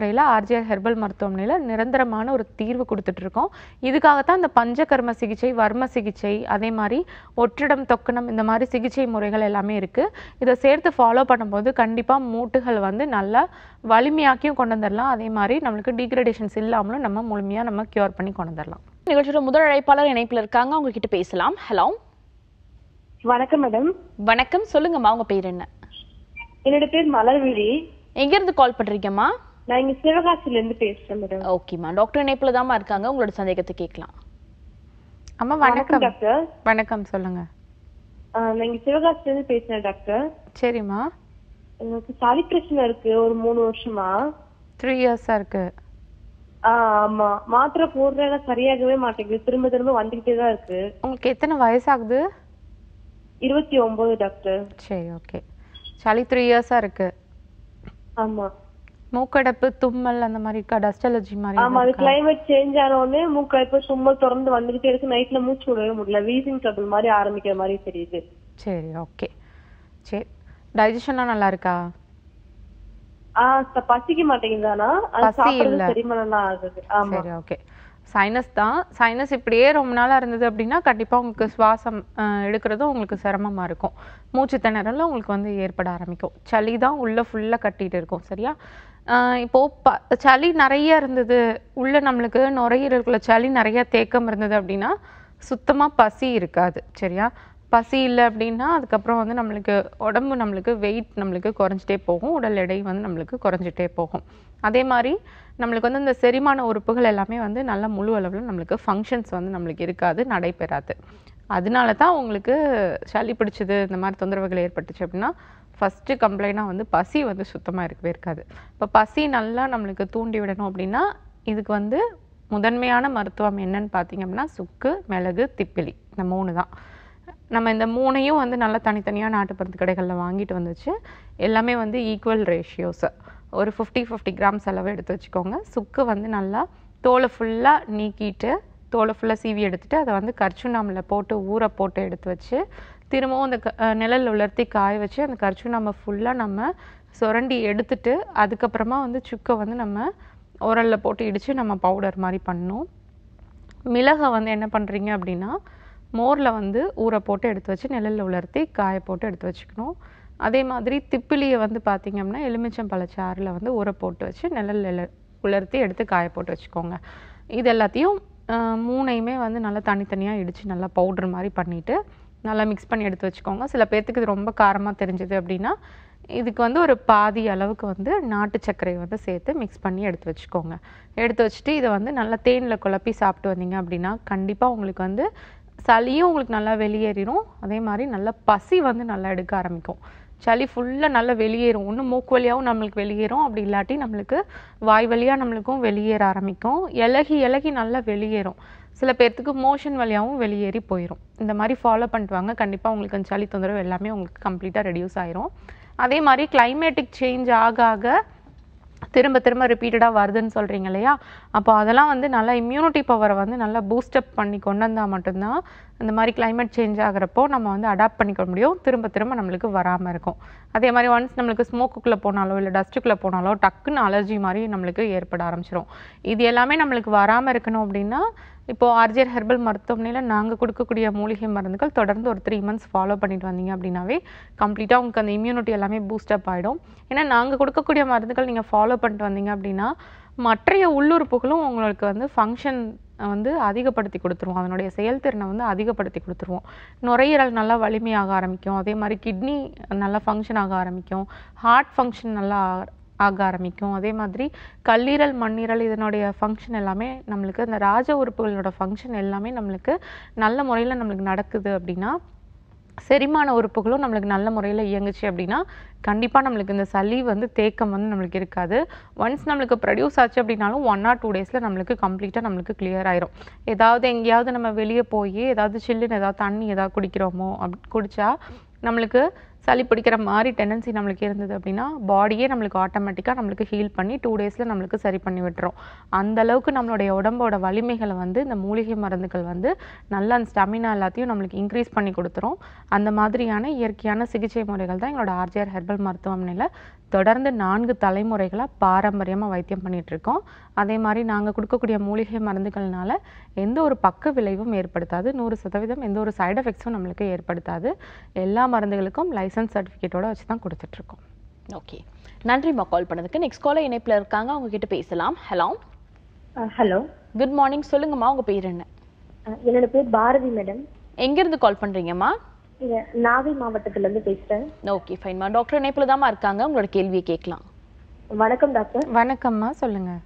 B: ஆர்ஜிஆர் ஹெர்பல் மருத்துவமனையில் நிரந்தரமான ஒரு தீர்வு கொடுத்துட்டு இருக்கோம் இதுக்காகத்தான் இந்த பஞ்சகர்ம சிகிச்சை வர்ம சிகிச்சை அதே மாதிரி ஒற்றிடம் தொக்கணம் இந்த மாதிரி சிகிச்சை முறைகள் எல்லாமே இருக்குது இதை சேர்த்து ஃபாலோ பண்ணும்போது கண்டிப்பாக மூட்டுகள் வந்து நல்லா வலிமையாக்கியும் கொண்டு வந்துடலாம் அதே மாதிரி நம்மளுக்கு டீக்ரடேஷன்ஸ் இல்லாமலும் நம்ம முழுமையாக நம்ம க்யூர் பண்ணி கொண்டு வந்துடலாம்
A: நிகழ்ச்சியோட முதல் அழைப்பாளர் இணைப்புல இருக்காங்க அவங்க கிட்ட பேசலாம் ஹலோ
C: வணக்கம் மேடம்
A: வணக்கம் சொல்லுங்கம்மா உங்க பேர் என்ன
C: என்னோட பேர் மலர்விழி
A: எங்க இருந்து கால் பண்றீங்கம்மா
C: நான் இங்க சிவகாசில இருந்து பேசுறேன் மேடம்
A: ஓகேம்மா டாக்டர் இணைப்புல தாம்மா இருக்காங்க உங்களோட சந்தேகத்தை கேட்கலாம்
B: அம்மா
C: வணக்கம்
B: வணக்கம்
C: டாக்டர்
B: வணக்கம் சொல்லுங்க
C: ஆஹ் நான் இங்க சிவகாசில இருந்து பேசுறேன் டாக்டர்
B: சரிம்மா
C: எனக்கு சளி பிரச்சனை இருக்கு ஒரு மூணு வருஷமா
B: த்ரீ இயர்ஸாக இருக்கு
C: ஆஹ் ஆமா மாத்திரை போடுறேன் சரியாகவே மாட்டேங்குது திரும்ப திரும்ப வந்துகிட்டே தான் இருக்கு
B: உங்களுக்கு எத்தனை வயசாகுது
C: இருபத்தி ஒன்பது டாக்டர்
B: சரி ஓகே சளி த்ரீ இயர்ஸாக இருக்கு
C: ஆமா
B: மூக்கடைப்பு தும்மல் அந்த மாதிரி இருக்கா டஸ்ட் அலர்ஜி மாதிரி
C: ஆமா
B: எதுவும்
C: அது
B: இருக்கா?
C: கிளைமேட் சேஞ்ச் ஆன உடனே மூக்கடைப்பு சும்மல் தொடர்ந்து வந்துகிட்டே இருக்கு நைட்ல மூச்சு விடவே முடியல வீசிங் ட்ரபிள் மாதிரி ஆரம்பிக்கிற மாதிரி தெரியுது
B: சரி ஓகே சரி டைஜஷன்லாம் நல்லா இருக்கா
C: ஆஹ் ச- பசிக்க மாட்டேங்குதானா அது
B: பசி
C: சாப்பிடுறது
B: இல்ல.
C: செரிமானம் தான் ஆகுது ஆமா
B: சரி ஓகே சைனஸ் தான் சைனஸ் இப்படியே ரொம்ப நாளாக இருந்தது அப்படின்னா கண்டிப்பாக உங்களுக்கு சுவாசம் அஹ், எடுக்கிறதும் உங்களுக்கு சிரமமாக இருக்கும் மூச்சு திணறலும் உங்களுக்கு வந்து ஏற்பட ஆரம்பிக்கும் சளி தான் உள்ளே ஃபுல்லாக கட்டிட்டு இருக்கும் சரியா அஹ், இப்போ ப சளி நிறைய இருந்தது உள்ள நம்மளுக்கு நுரையீரலுக்குள்ள சளி நிறைய தேக்கம் இருந்தது அப்படின்னா சுத்தமாக பசி இருக்காது சரியா பசி இல்லை அப்படின்னா அதுக்கப்புறம் வந்து நம்மளுக்கு உடம்பு நம்மளுக்கு வெயிட் நம்மளுக்கு குறைஞ்சிட்டே போகும் உடல் எடை வந்து நம்மளுக்கு குறைஞ்சிட்டே போகும் அதே மாதிரி நம்மளுக்கு வந்து இந்த செரிமான உறுப்புகள் எல்லாமே வந்து நல்ல முழு அளவில் நம்மளுக்கு ஃபங்க்ஷன்ஸ் வந்து நம்மளுக்கு இருக்காது நடைபெறாது அதனால தான் உங்களுக்கு சளி பிடிச்சது இந்த மாதிரி தொந்தரவுகள் ஏற்பட்டுச்சு அப்படின்னா ஃபஸ்ட்டு கம்ப்ளைண்டாக வந்து பசி வந்து சுத்தமாக இருக்கவே இருக்காது இப்போ பசி நல்லா நம்மளுக்கு தூண்டி விடணும் அப்படின்னா இதுக்கு வந்து முதன்மையான மருத்துவம் என்னன்னு பார்த்தீங்க அப்படின்னா சுக்கு மிளகு திப்பிலி இந்த மூணு தான் நம்ம இந்த மூணையும் வந்து நல்லா தனித்தனியாக நாட்டு மருந்து கடைகளில் வாங்கிட்டு வந்துச்சு எல்லாமே வந்து ஈக்குவல் ரேஷியோஸ் ஒரு ஃபிஃப்டி ஃபிஃப்டி கிராம்ஸ் அளவு எடுத்து வச்சுக்கோங்க சுக்கு வந்து நல்லா தோலை ஃபுல்லாக நீக்கிட்டு தோலை ஃபுல்லாக சீவி எடுத்துட்டு அதை வந்து கர்ச்சுண்ணாமில் போட்டு ஊற போட்டு எடுத்து வச்சு திரும்பவும் அந்த க- அஹ் நிழல்ல உலர்த்தி காய வச்சு அந்த கர்ச்சுண்ணாமை ஃபுல்லாக நம்ம சுரண்டி எடுத்துட்டு அதுக்கப்புறமா வந்து சுக்கை வந்து நம்ம உரலில் போட்டு இடித்து நம்ம பவுடர் மாதிரி பண்ணணும் மிளகை வந்து என்ன பண்ணுறீங்க அப்படின்னா மோரில் வந்து ஊற போட்டு எடுத்து வச்சு நிழல்ல உலர்த்தி காய போட்டு எடுத்து வச்சுக்கணும் அதே மாதிரி திப்பிலியை வந்து பார்த்தீங்க அப்படின்னா எலுமிச்சம்பழச்சாறில் வந்து ஊற போட்டு வச்சு நிழல்ல உலர்த்தி எடுத்து காய போட்டு வச்சுக்கோங்க இது எல்லாத்தையும் ஆஹ், மூணையுமே வந்து நல்லா தனித்தனியாக இடித்து நல்லா பவுடர் மாதிரி பண்ணிவிட்டு நல்லா மிக்ஸ் பண்ணி எடுத்து வச்சுக்கோங்க சில பேர்த்துக்கு இது ரொம்ப காரமாக தெரிஞ்சது அப்படின்னா இதுக்கு வந்து ஒரு பாதி அளவுக்கு வந்து நாட்டு சர்க்கரை வந்து சேர்த்து மிக்ஸ் பண்ணி எடுத்து வச்சுக்கோங்க எடுத்து வச்சுட்டு இதை வந்து நல்லா தேனில் குழப்பி சாப்பிட்டு வந்தீங்க அப்படின்னா கண்டிப்பாக உங்களுக்கு வந்து சளியும் உங்களுக்கு நல்லா வெளியேறிடும் அதே மாதிரி நல்லா பசி வந்து நல்லா எடுக்க ஆரம்பிக்கும் சளி ஃபுல்லாக நல்லா வெளியேறும் ஒன்று மூக்கு வழியாகவும் நம்மளுக்கு வெளியேறும் அப்படி இல்லாட்டி நம்மளுக்கு வாய் வழியாக நம்மளுக்கும் வெளியேற ஆரம்பிக்கும் இலகி இலகி நல்லா வெளியேறும் சில பேர்த்துக்கு மோஷன் வழியாகவும் வெளியேறி போயிடும் இந்த மாதிரி ஃபாலோ பண்ணிட்டு வாங்க கண்டிப்பாக உங்களுக்கு அந்த சளி தொந்தரவு எல்லாமே உங்களுக்கு கம்ப்ளீட்டாக ரெடியூஸ் ஆயிரும் அதே மாதிரி கிளைமேட்டிக் சேஞ்ச் ஆக ஆக திரும்ப திரும்ப ரிப்பீட்டடாக வருதுன்னு சொல்கிறீங்க இல்லையா அப்போ அதெல்லாம் வந்து நல்லா இம்யூனிட்டி பவரை வந்து நல்லா பூஸ்டப் பண்ணி கொண்டு வந்தால் மட்டும்தான் இந்த மாதிரி climate சேஞ்ச் ஆகுறப்போ நம்ம வந்து அடாப்ட் பண்ணிக்க முடியும் திரும்ப திரும்ப நம்மளுக்கு வராமல் இருக்கும் அதே மாதிரி ஒன்ஸ் நம்மளுக்கு ஸ்மோக்குக்குள்ளே போனாலோ இல்லை டஸ்ட்டுக்குள்ளே போனாலோ டக்குன்னு அலர்ஜி மாதிரி நம்மளுக்கு ஏற்பட ஆரம்பிச்சிரும் இது எல்லாமே நம்மளுக்கு வராமல் இருக்கணும் அப்படின்னா இப்போ ஆர்ஜிஆர் ஹெர்பல் மருத்துவமனையில் நாங்கள் கொடுக்கக்கூடிய மூலிகை மருந்துகள் தொடர்ந்து ஒரு த்ரீ மந்த்ஸ் ஃபாலோ பண்ணிட்டு வந்தீங்க அப்படின்னாவே கம்ப்ளீட்டாக உங்களுக்கு அந்த இம்யூனிட்டி எல்லாமே பூஸ்டப் ஆகிடும் ஏன்னா நாங்கள் கொடுக்கக்கூடிய மருந்துகள் நீங்கள் ஃபாலோ பண்ணிட்டு வந்தீங்க அப்படின்னா மற்றைய உள்ளுறுப்புகளும் உங்களுக்கு வந்து ஃபங்க்ஷன் வந்து அதிகப்படுத்தி கொடுத்துருவோம் அதனுடைய செயல்திறனை வந்து அதிகப்படுத்தி கொடுத்துருவோம் நுரையீரல் நல்லா வலிமையாக ஆரம்பிக்கும் அதே மாதிரி கிட்னி நல்லா ஃபங்க்ஷன் ஆக ஆரம்பிக்கும் ஹார்ட் ஃபங்க்ஷன் நல்லா ஆ- ஆக ஆரம்பிக்கும் அதே மாதிரி கல்லீரல் மண்ணீரல் இதனுடைய ஃபங்க்ஷன் எல்லாமே நம்மளுக்கு இந்த ராஜ உறுப்புகளோட ஃபங்க்ஷன் எல்லாமே நம்மளுக்கு நல்ல முறையில் நம்மளுக்கு நடக்குது அப்படின்னா செரிமான உறுப்புகளும் நம்மளுக்கு நல்ல முறையில் இயங்குச்சு அப்படின்னா கண்டிப்பாக நம்மளுக்கு இந்த சளி வந்து தேக்கம் வந்து நம்மளுக்கு இருக்காது ஒன்ஸ் நம்மளுக்கு ப்ரொடியூஸ் ஆச்சு அப்படின்னாலும் ஒன் ஆர் டூ டேஸில் நம்மளுக்கு கம்ப்ளீட்டாக நம்மளுக்கு clear ஆயிரும் ஏதாவது எங்கேயாவது நம்ம வெளியே போய் ஏதாவது சில்லுன்னு ஏதாவது தண்ணி ஏதாவது குடிக்கிறோமோ அப் குடிச்சா நம்மளுக்கு சளி பிடிக்கிற மாதிரி டெண்டன்சி நம்மளுக்கு இருந்தது அப்படின்னா பாடியே நம்மளுக்கு ஆட்டோமேட்டிக்காக நம்மளுக்கு ஹீல் பண்ணி டூ டேஸில் நம்மளுக்கு சரி பண்ணி விட்டுரும் அந்த அளவுக்கு நம்மளுடைய உடம்போட வலிமைகளை வந்து இந்த மூலிகை மருந்துகள் வந்து நல்ல அந்த ஸ்டமினா எல்லாத்தையும் நம்மளுக்கு இன்க்ரீஸ் பண்ணி கொடுத்துரும் அந்த மாதிரியான இயற்கையான சிகிச்சை முறைகள் தான் எங்களோட ஆர்ஜிஆர் ஹெர்பல் மருத்துவமனையில் தொடர்ந்து நான்கு தலைமுறைகளாக பாரம்பரியமாக வைத்தியம் பண்ணிட்டு இருக்கோம் அதே மாதிரி நாங்கள் கொடுக்கக்கூடிய மூலிகை மருந்துகள்னால எந்த ஒரு பக்க விளைவும் ஏற்படுத்தாது நூறு சதவீதம் எந்த ஒரு சைடு எஃபெக்ட்ஸும் நம்மளுக்கு ஏற்படுத்தாது எல்லா மருந்துகளுக்கும் லைசன்ஸ் சர்டிஃபிகேட்டோட வச்சு தான் கொடுத்துட்ருக்கோம்
A: ஓகே நன்றிம்மா கால் பண்ணதுக்கு நெக்ஸ்ட் காலர் இணைப்பில் இருக்காங்க அவங்க கிட்ட பேசலாம் ஹலோ
C: ஹலோ
A: குட் மார்னிங் சொல்லுங்கம்மா உங்க பேர் என்ன
C: என்னோட பேர் பாரதி மேடம்
A: எங்கேருந்து கால் பண்றீங்கம்மா
C: இங்க நாகை மாவட்டத்துல இருந்து பேசுறேன்
A: ஓகே ஃபைன்மா டாக்டர் இணைப்பில் தாம்மா இருக்காங்க உங்களோட கேள்வியை கேட்கலாம்
C: வணக்கம் டாக்டர்
B: வணக்கம்மா சொல்லுங்கள்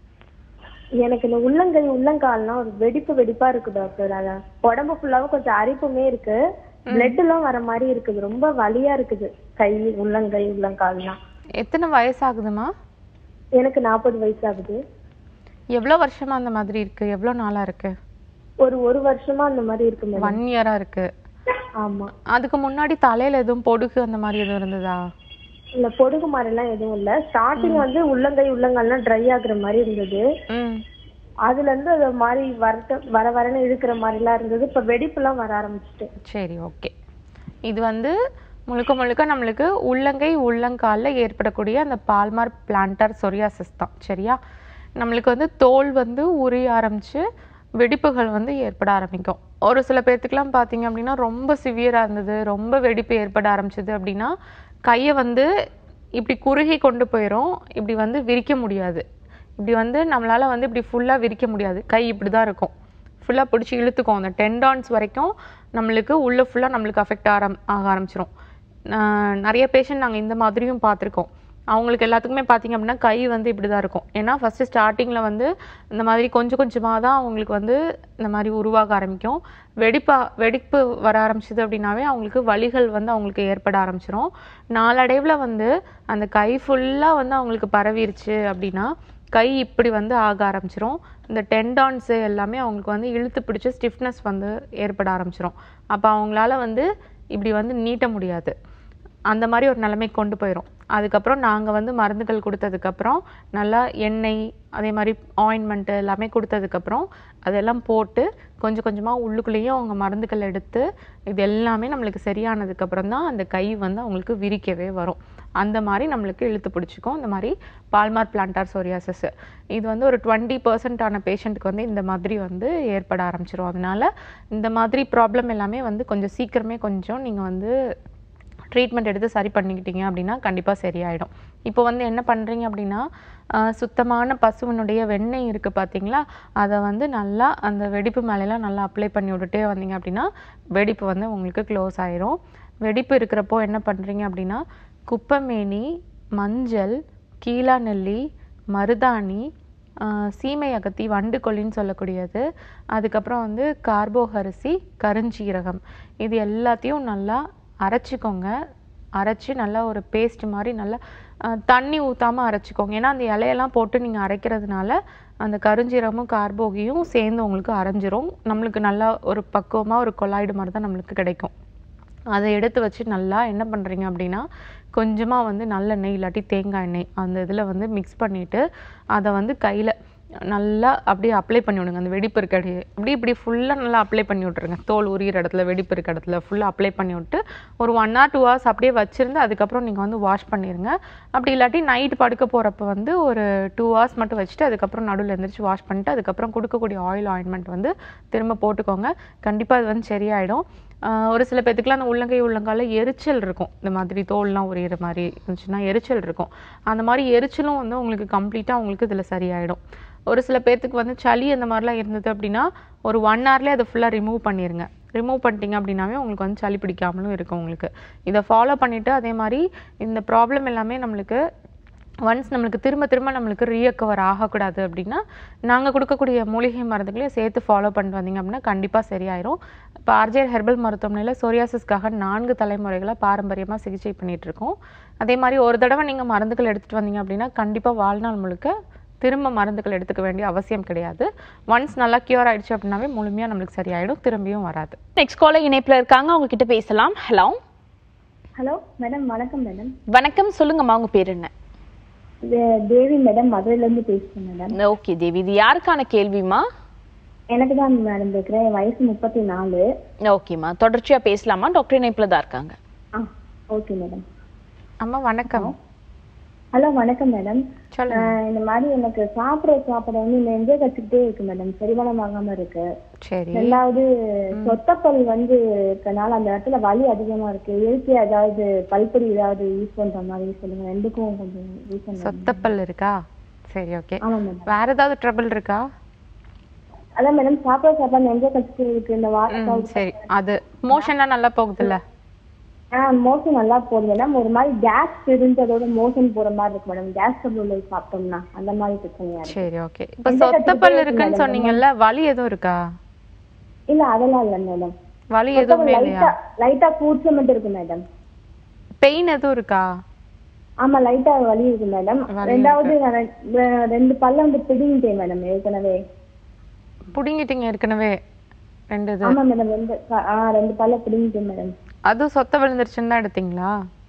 C: எனக்கு இந்த உள்ளங்கை உள்ளங்கால்லாம் ஒரு வெடிப்பு வெடிப்பா இருக்கு டாக்டர் அதான் உடம்பு ஃபுல்லாவும் கொஞ்சம் அரிப்புமே இருக்கு பிளட் எல்லாம் வர மாதிரி இருக்குது ரொம்ப வலியா இருக்குது கை உள்ளங்கை உள்ளங்கால்லாம்
B: எத்தனை வயசாகுதுமா
C: எனக்கு நாற்பது வயசு ஆகுது
B: எவ்வளோ வருஷமா அந்த மாதிரி இருக்கு எவ்வளோ நாளாக இருக்கு
C: ஒரு ஒரு வருஷமா அந்த மாதிரி இருக்கு மேடம்
B: ஒன் இயராக இருக்கு
C: ஆமா
B: அதுக்கு முன்னாடி தலையில எதுவும் பொடுகு அந்த மாதிரி எதுவும் இருந்ததா
C: இல்ல பொடுகு மாதிரி எல்லாம் எதுவும் இல்ல ஸ்டார்டிங் வந்து உள்ளங்கை உள்ளங்கால்லாம் ட்ரை ஆகுற மாதிரி இருந்தது
B: ம்
C: அதுல இருந்து அது மாதிரி வரட்ட வர வரன்னு இழுக்கிற மாதிரி எல்லாம் இருந்தது இப்ப வெடிப்பு எல்லாம் வர ஆரம்பிச்சிட்டு
B: சரி ஓகே இது வந்து முழுக்க முழுக்க நம்மளுக்கு உள்ளங்கை உள்ளங்காலில் ஏற்படக்கூடிய அந்த பால்மார் பிளான்டர் சொரியாசிஸ் தான் சரியா நம்மளுக்கு வந்து தோல் வந்து உரிய ஆரம்பிச்சு வெடிப்புகள் வந்து ஏற்பட ஆரம்பிக்கும் ஒரு சில பேர்த்துக்குலாம் பார்த்தீங்க அப்படின்னா ரொம்ப சிவியராக இருந்தது ரொம்ப வெடிப்பு ஏற்பட ஆரம்பிச்சது அப்படின்னா கையை வந்து இப்படி குறுகி கொண்டு போயிடும் இப்படி வந்து விரிக்க முடியாது இப்படி வந்து நம்மளால வந்து இப்படி ஃபுல்லாக விரிக்க முடியாது கை இப்படி தான் இருக்கும் ஃபுல்லாக பிடிச்சி இழுத்துக்கும் அந்த டெண்டான்ஸ் வரைக்கும் நம்மளுக்கு உள்ளே ஃபுல்லாக நம்மளுக்கு அஃபெக்ட் ஆரம் ஆக ஆரம்பிச்சிரும் நான் நிறைய பேஷண்ட் நாங்கள் இந்த மாதிரியும் பார்த்துருக்கோம் அவங்களுக்கு எல்லாத்துக்குமே பார்த்தீங்க அப்படின்னா கை வந்து இப்படி தான் இருக்கும் ஏன்னா ஃபஸ்ட்டு ஸ்டார்டிங்கில் வந்து இந்த மாதிரி கொஞ்சம் கொஞ்சமாக தான் அவங்களுக்கு வந்து இந்த மாதிரி உருவாக ஆரம்பிக்கும் வெடிப்பா வெடிப்பு வர ஆரம்பிச்சது அப்படின்னாவே அவங்களுக்கு வலிகள் வந்து அவங்களுக்கு ஏற்பட ஆரம்பிச்சிரும் நாளடைவில் வந்து அந்த கை ஃபுல்லாக வந்து அவங்களுக்கு பரவிருச்சு அப்படின்னா கை இப்படி வந்து ஆக ஆரம்பிச்சிரும் இந்த டெண்டான்ஸு எல்லாமே அவங்களுக்கு வந்து இழுத்து பிடிச்சி ஸ்டிஃப்னஸ் வந்து ஏற்பட ஆரம்பிச்சிரும் அப்போ அவங்களால வந்து இப்படி வந்து நீட்ட முடியாது அந்த மாதிரி ஒரு நிலைமைக்கு கொண்டு போயிடும் அதுக்கப்புறம் நாங்கள் வந்து மருந்துகள் கொடுத்ததுக்கப்புறம் நல்லா எண்ணெய் அதே மாதிரி ஆயின்மெண்ட்டு எல்லாமே கொடுத்ததுக்கப்புறம் அதெல்லாம் போட்டு கொஞ்சம் கொஞ்சமாக உள்ளுக்குள்ளேயும் அவங்க மருந்துகள் எடுத்து இது எல்லாமே நம்மளுக்கு சரியானதுக்கப்புறம் தான் அந்த கை வந்து அவங்களுக்கு விரிக்கவே வரும் அந்த மாதிரி நம்மளுக்கு இழுத்து பிடிச்சிக்கும் இந்த மாதிரி பால்மார் பிளான்டார் சோரியாசிஸ் இது வந்து ஒரு டுவெண்ட்டி பர்சன்டான பேஷண்ட்டுக்கு வந்து இந்த மாதிரி வந்து ஏற்பட ஆரம்பிச்சிரும் அதனால இந்த மாதிரி ப்ராப்ளம் எல்லாமே வந்து கொஞ்சம் சீக்கிரமே கொஞ்சம் நீங்கள் வந்து ட்ரீட்மெண்ட் எடுத்து சரி பண்ணிக்கிட்டீங்க அப்படின்னா கண்டிப்பாக சரியாயிடும் இப்போ வந்து என்ன பண்ணுறீங்க அப்படின்னா ஆஹ் சுத்தமான பசுவினுடைய வெண்ணெய் இருக்குது பார்த்தீங்களா அதை வந்து நல்லா அந்த வெடிப்பு மேலெலாம் நல்லா அப்ளை பண்ணி விட்டுட்டே வந்தீங்க அப்படின்னா வெடிப்பு வந்து உங்களுக்கு க்ளோஸ் ஆயிரும் வெடிப்பு இருக்கிறப்போ என்ன பண்ணுறீங்க அப்படின்னா குப்பைமேனி மஞ்சள் கீழாநெல்லி மருதாணி ஆஹ் சீமை அகத்தி வண்டுக்கொல்லின்னு சொல்லக்கூடியது அதுக்கப்புறம் வந்து கார்போகரிசி கருஞ்சீரகம் இது எல்லாத்தையும் நல்லா அரைச்சிக்கோங்க அரைச்சி நல்லா ஒரு பேஸ்ட் மாதிரி நல்லா ஆஹ் தண்ணி ஊற்றாமல் அரைச்சிக்கோங்க ஏன்னா அந்த இலையெல்லாம் போட்டு நீங்கள் அரைக்கிறதுனால அந்த கருஞ்சீரகமும் கார்போகியும் சேர்ந்து உங்களுக்கு அரைஞ்சிரும் நம்மளுக்கு நல்லா ஒரு பக்குவமாக ஒரு கொலாய்டு மாதிரி தான் நம்மளுக்கு கிடைக்கும் அதை எடுத்து வச்சு நல்லா என்ன பண்ணுறீங்க அப்படின்னா கொஞ்சமாக வந்து நல்லெண்ணெய் இல்லாட்டி தேங்காய் எண்ணெய் அந்த இதில் வந்து மிக்ஸ் பண்ணிவிட்டு அதை வந்து கையில் நல்லா அப்படியே அப்ளை பண்ணி விடுங்க அந்த வெடிப்பு இருக்க இடையே அப்படி இப்படி ஃபுல்லாக நல்லா அப்ளை பண்ணி விட்ருங்க தோல் உரியிற இடத்துல வெடிப்பு இருக்க இடத்துல ஃபுல்லாக அப்ளை பண்ணி விட்டு ஒரு ஒன் ஆர் டூ ஹவர்ஸ் அப்படியே வச்சுருந்து அதுக்கப்புறம் நீங்கள் வந்து வாஷ் பண்ணிடுங்க அப்படி இல்லாட்டி நைட் படுக்க போகிறப்ப வந்து ஒரு டூ ஹவர்ஸ் மட்டும் வச்சுட்டு அதுக்கப்புறம் நடுவில் எந்திரிச்சு வாஷ் பண்ணிட்டு அதுக்கப்புறம் கொடுக்கக்கூடிய ஆயில் ஆயின்மெண்ட் வந்து திரும்ப போட்டுக்கோங்க கண்டிப்பாக அது வந்து சரியாயிடும் ஆஹ் ஒரு சில பேத்துக்குலாம் அந்த உள்ளங்கை உள்ளங்கால எரிச்சல் இருக்கும் இந்த மாதிரி தோல்லாம் உரியிற மாதிரி இருந்துச்சுன்னா எரிச்சல் இருக்கும் அந்த மாதிரி எரிச்சலும் வந்து உங்களுக்கு கம்ப்ளீட்டாக உங்களுக்கு இதில் சரியாயிடும் ஒரு சில பேர்த்துக்கு வந்து சளி அந்த மாதிரிலாம் இருந்தது அப்படின்னா ஒரு ஒன் ஹவர்லேயே அதை ஃபுல்லாக ரிமூவ் பண்ணிடுங்க ரிமூவ் பண்ணிட்டீங்க அப்படின்னாவே உங்களுக்கு வந்து சளி பிடிக்காமலும் இருக்கும் உங்களுக்கு இதை ஃபாலோ பண்ணிவிட்டு அதே மாதிரி இந்த ப்ராப்ளம் எல்லாமே நம்மளுக்கு ஒன்ஸ் நம்மளுக்கு திரும்ப திரும்ப நம்மளுக்கு ரீஅக்கவர் ஆகக்கூடாது அப்படின்னா நாங்கள் கொடுக்கக்கூடிய மூலிகை மருந்துகளையும் சேர்த்து ஃபாலோ பண்ணிட்டு வந்தீங்க அப்படின்னா கண்டிப்பாக சரியாயிரும் இப்போ ஆர்ஜிஆர் ஹெர்பல் மருத்துவமனையில் சொரியாசிஸ்க்காக நான்கு தலைமுறைகளாக பாரம்பரியமாக சிகிச்சை பண்ணிட்டு இருக்கோம் அதே மாதிரி ஒரு தடவை நீங்கள் மருந்துகள் எடுத்துகிட்டு வந்தீங்க அப்படின்னா கண்டிப்பாக வாழ்நாள் முழுக்க திரும்ப மருந்துகள் எடுத்துக்க வேண்டிய அவசியம் கிடையாது ஒன்ஸ் நல்லா கியூர் ஆயிடுச்சு அப்படின்னாவே முழுமையாக நம்மளுக்கு சரியாயிடும் திரும்பியும் வராது
A: நெக்ஸ்ட் காலர் இணைப்பில் இருக்காங்க அவங்க கிட்ட பேசலாம் ஹலோ
C: ஹலோ மேடம் வணக்கம் மேடம்
A: வணக்கம் சொல்லுங்கம்மா உங்க பேர் என்ன
C: தே- தேவி மேடம் மதுரையில இருந்து பேசுறேன் மேடம்
A: ஓகே தேவி இது யாருக்கான கேள்விமா
C: எனக்கு தான் மேடம் பேசுறேன் என் வயசு முப்பத்தி நாலு
A: ஓகேம்மா தொடர்ச்சியா பேசலாமா டாக்டர் இணைப்புல தான் இருக்காங்க
C: ஆ ஓகே மேடம்
B: அம்மா வணக்கம்
C: ஹலோ வணக்கம் மேடம்
B: சொல்லுங்க
C: இந்த மாதிரி எனக்கு சாப்பிட சாப்பிட வந்து நெஞ்சே கச்சிக்கிட்டே இருக்கு மேடம் செரிமானம் ஆகாம இருக்கு
B: சரி
C: ரெண்டாவது சொத்தப்பல் வந்து இருக்கனால அந்த இடத்துல வலி அதிகமா இருக்கு இயற்கை ஏதாவது பல்பொடி ஏதாவது யூஸ் பண்ற மாதிரி சொல்லுங்க ரெண்டுக்கும் கொஞ்சம் ரீசன்
B: சொத்தப்பல் இருக்கா சரி ஓகே
C: ஆமா மேடம்
B: வேற ஏதாவது ட்ரபிள் இருக்கா
C: அதான் மேடம் சாப்பிட சாப்பிட நெஞ்சே கச்சிட்டு இருக்கு இந்த
B: ம்
C: வாரம்
B: சரி அது மோஷன்லாம் நல்லா போகுதுல்ல
C: ஆ மோஷன் நல்லா போகுது மேடம் ஒரு மாதிரி கேஸ் தெரிஞ்சதோட மோஷன் போற மாதிரி இருக்கு மேடம் கேஸ் ட்ரபிள் சாப்பிட்டோம்னா அந்த மாதிரி பிரச்சனையா இருக்கு
B: சரி ஓகே இப்போ சொத்தப்பல் இருக்குன்னு சொன்னீங்கல்ல வலி எதுவும் இருக்கா
C: இல்ல அதெல்லாம் இல்ல மேடம்
B: வலி எதுவுமே இல்லையா
C: லைட்டா லைட்டா கூச்ச மட்டும் இருக்கு மேடம்
B: பெயின் எதுவும் இருக்கா
C: ஆமா லைட்டா வலி இருக்கு மேடம் ரெண்டாவது நான் ரெ- ரெ- ரெண்டு பல்ல வந்து பிடிங்கிட்டேன் மேடம் ஏற்கனவே
B: புடுங்கிட்டீங்க ஏற்கனவே ரெண்டு இது
C: ஆமா மேடம் ரெண்டு ப- ஆ ரெண்டு பல்ல பிடிங்கிட்டேன் மேடம்
B: அதுவும் சொத்த விழுந்துருச்சுன்னு தான் எடுத்தீங்களா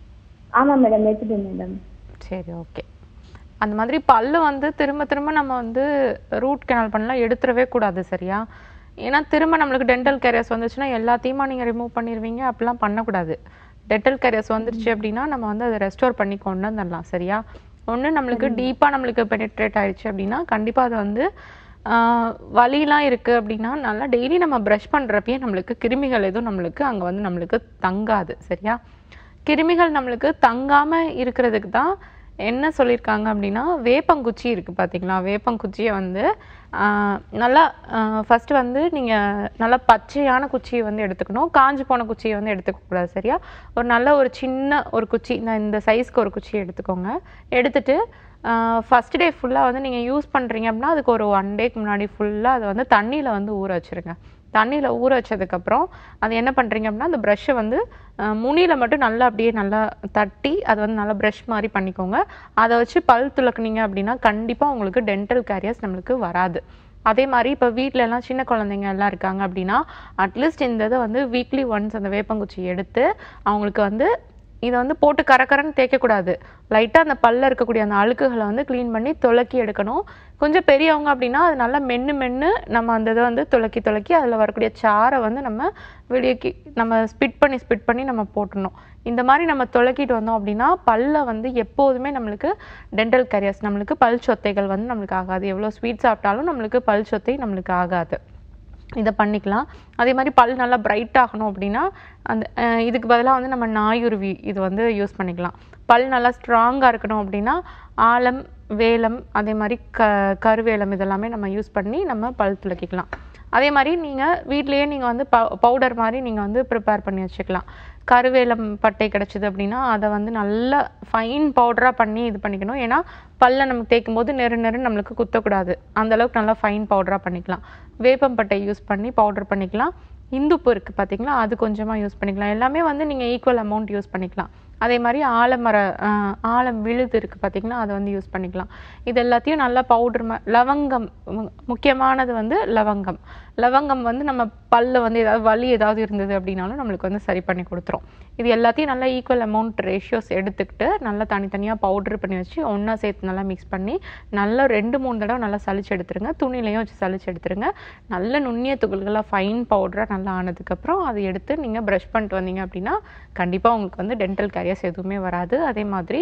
C: ஆமா மேடம் எடுத்துட்டேன் மேடம்
B: சரி ஓகே அந்த மாதிரி பல்லு வந்து திரும்ப திரும்ப நம்ம வந்து ரூட் கெனால் பண்ணலாம் எடுத்துடவே கூடாது சரியா ஏன்னா திரும்ப நம்மளுக்கு டென்டல் கேரியர்ஸ் வந்துச்சுன்னா எல்லாத்தையுமா நீங்கள் ரிமூவ் பண்ணிடுவீங்க அப்படிலாம் பண்ணக்கூடாது டென்டல் கேரியர்ஸ் வந்துருச்சு அப்படின்னா நம்ம வந்து அதை ரெஸ்டோர் பண்ணி கொண்டு வந்துடலாம் சரியா ஒன்று நம்மளுக்கு டீப்பாக நம்மளுக்கு பெனிட்ரேட் ஆயிடுச்சு அப்படின்னா கண்டிப்பாக அது வந்து ஆஹ், வலிலாம் இருக்குது அப்படின்னா நல்லா டெய்லி நம்ம ப்ரஷ் பண்ணுறப்பயே நம்மளுக்கு கிருமிகள் எதுவும் நம்மளுக்கு அங்கே வந்து நம்மளுக்கு தங்காது சரியா கிருமிகள் நம்மளுக்கு தங்காம இருக்கிறதுக்கு தான் என்ன சொல்லியிருக்காங்க அப்படின்னா வேப்பங்குச்சி இருக்கு பாத்தீங்களா வேப்பங்குச்சியை வந்து ஆஹ், நல்லா ஃபர்ஸ்ட் வந்து நீங்க நல்லா பச்சையான குச்சியை வந்து எடுத்துக்கணும் காஞ்சு போன குச்சியை வந்து எடுத்துக்க கூடாது சரியா ஒரு நல்ல ஒரு சின்ன ஒரு குச்சி இந்த இந்த சைஸ்க்கு ஒரு குச்சியை எடுத்துக்கோங்க எடுத்துட்டு ஃபர்ஸ்ட் டே ஃபுல்லாக வந்து நீங்கள் யூஸ் பண்ணுறீங்க அப்படின்னா அதுக்கு ஒரு ஒன் டேக்கு முன்னாடி ஃபுல்லாக அதை வந்து தண்ணியில் வந்து ஊற வச்சிருங்க தண்ணியில் ஊற வச்சதுக்கப்புறம் அது என்ன பண்ணுறீங்க அப்படின்னா அந்த ப்ரஷ்ஷை வந்து முனியில் மட்டும் நல்லா அப்படியே நல்லா தட்டி அதை வந்து நல்லா ப்ரஷ் மாதிரி பண்ணிக்கோங்க அதை வச்சு பல் துலக்குனீங்க அப்படின்னா கண்டிப்பாக உங்களுக்கு டென்டல் கேரியர்ஸ் நம்மளுக்கு வராது அதே மாதிரி இப்போ வீட்ல எல்லாம் சின்ன குழந்தைங்க எல்லாம் இருக்காங்க அப்படின்னா அட்லீஸ்ட் இந்த இதை வந்து வீக்லி ஒன்ஸ் அந்த வேப்பங்குச்சி எடுத்து அவங்களுக்கு வந்து இதை வந்து போட்டு கரகரன்னு தேய்க்கக்கூடாது லைட்டாக அந்த பல்ல இருக்கக்கூடிய அந்த அழுக்குகளை வந்து க்ளீன் பண்ணி துலக்கி எடுக்கணும் கொஞ்சம் பெரியவங்க அப்படின்னா அது நல்லா மென்று மென்று நம்ம அந்த இதை வந்து துலக்கி துலக்கி அதில் வரக்கூடிய சாறை வந்து நம்ம வெளியே நம்ம ஸ்பிட் பண்ணி ஸ்பிட் பண்ணி நம்ம போட்டுடணும் இந்த மாதிரி நம்ம துலக்கிட்டு வந்தோம் அப்படின்னா பல்ல வந்து எப்போதுமே நம்மளுக்கு டென்டல் கரியர்ஸ் நம்மளுக்கு பல் சொத்தைகள் வந்து நம்மளுக்கு ஆகாது எவ்வளோ ஸ்வீட் சாப்பிட்டாலும் நம்மளுக்கு பல் சொத்தை நம்மளுக்கு ஆகாது இதை பண்ணிக்கலாம் அதே மாதிரி பல் நல்லா பிரைட் ஆகணும் அப்படின்னா அந்த அஹ், இதுக்கு பதிலாக வந்து நம்ம நாயுருவி இது வந்து யூஸ் பண்ணிக்கலாம் பல் நல்லா ஸ்ட்ராங்காக இருக்கணும் அப்படின்னா ஆலம் வேலம் அதே மாதிரி க கருவேலம் இதெல்லாமே நம்ம யூஸ் பண்ணி நம்ம பல் துலக்கிக்கலாம் அதே மாதிரி நீங்கள் வீட்லேயே நீங்கள் வந்து ப பவுடர் மாதிரி நீங்கள் வந்து ப்ரிப்பேர் பண்ணி வச்சுக்கலாம் கருவேலம் பட்டை கிடச்சிது அப்படின்னா அதை வந்து நல்லா ஃபைன் பவுடராக பண்ணி இது பண்ணிக்கணும் ஏன்னா பல்ல நமக்கு தேய்க்கும் போது நெரு நெருன்னு நம்மளுக்கு குத்தக்கூடாது அந்த அளவுக்கு நல்லா ஃபைன் பவுடராக பண்ணிக்கலாம் வேப்பம் பட்டை யூஸ் பண்ணி பவுடர் பண்ணிக்கலாம் இந்துப்பு இருக்குது பார்த்தீங்களா அது கொஞ்சமாக யூஸ் பண்ணிக்கலாம் எல்லாமே வந்து நீங்கள் ஈக்குவல் அமௌண்ட் யூஸ் பண்ணிக்கலாம் அதே மாதிரி ஆலமர ஆஹ், ஆலம் விழுது இருக்குது பார்த்தீங்களா அதை வந்து யூஸ் பண்ணிக்கலாம் இது எல்லாத்தையும் நல்லா பவுடர் லவங்கம் மு- முக்கியமானது வந்து லவங்கம் லவங்கம் வந்து நம்ம பல்ல வந்து ஏதாவது வலி ஏதாவது இருந்தது அப்படின்னாலும் நம்மளுக்கு வந்து சரி பண்ணி கொடுத்துரும் இது எல்லாத்தையும் நல்லா ஈக்குவல் அமௌண்ட் ரேஷியோஸ் எடுத்துக்கிட்டு நல்லா தனித்தனியாக பவுடர் பண்ணி வச்சு ஒன்றா சேர்த்து நல்லா மிக்ஸ் பண்ணி நல்லா ரெண்டு மூணு தடவை நல்லா சலிச்சு எடுத்துருங்க துணிலையும் வச்சு சலிச்சு எடுத்துருங்க நல்ல நுண்ணிய துகள்களாக ஃபைன் பவுடராக நல்லா ஆனதுக்கப்புறம் அதை எடுத்து நீங்கள் ப்ரஷ் பண்ணிட்டு வந்தீங்க அப்படின்னா கண்டிப்பாக உங்களுக்கு வந்து டென்டல் கேரியர்ஸ் எதுவுமே வராது அதே மாதிரி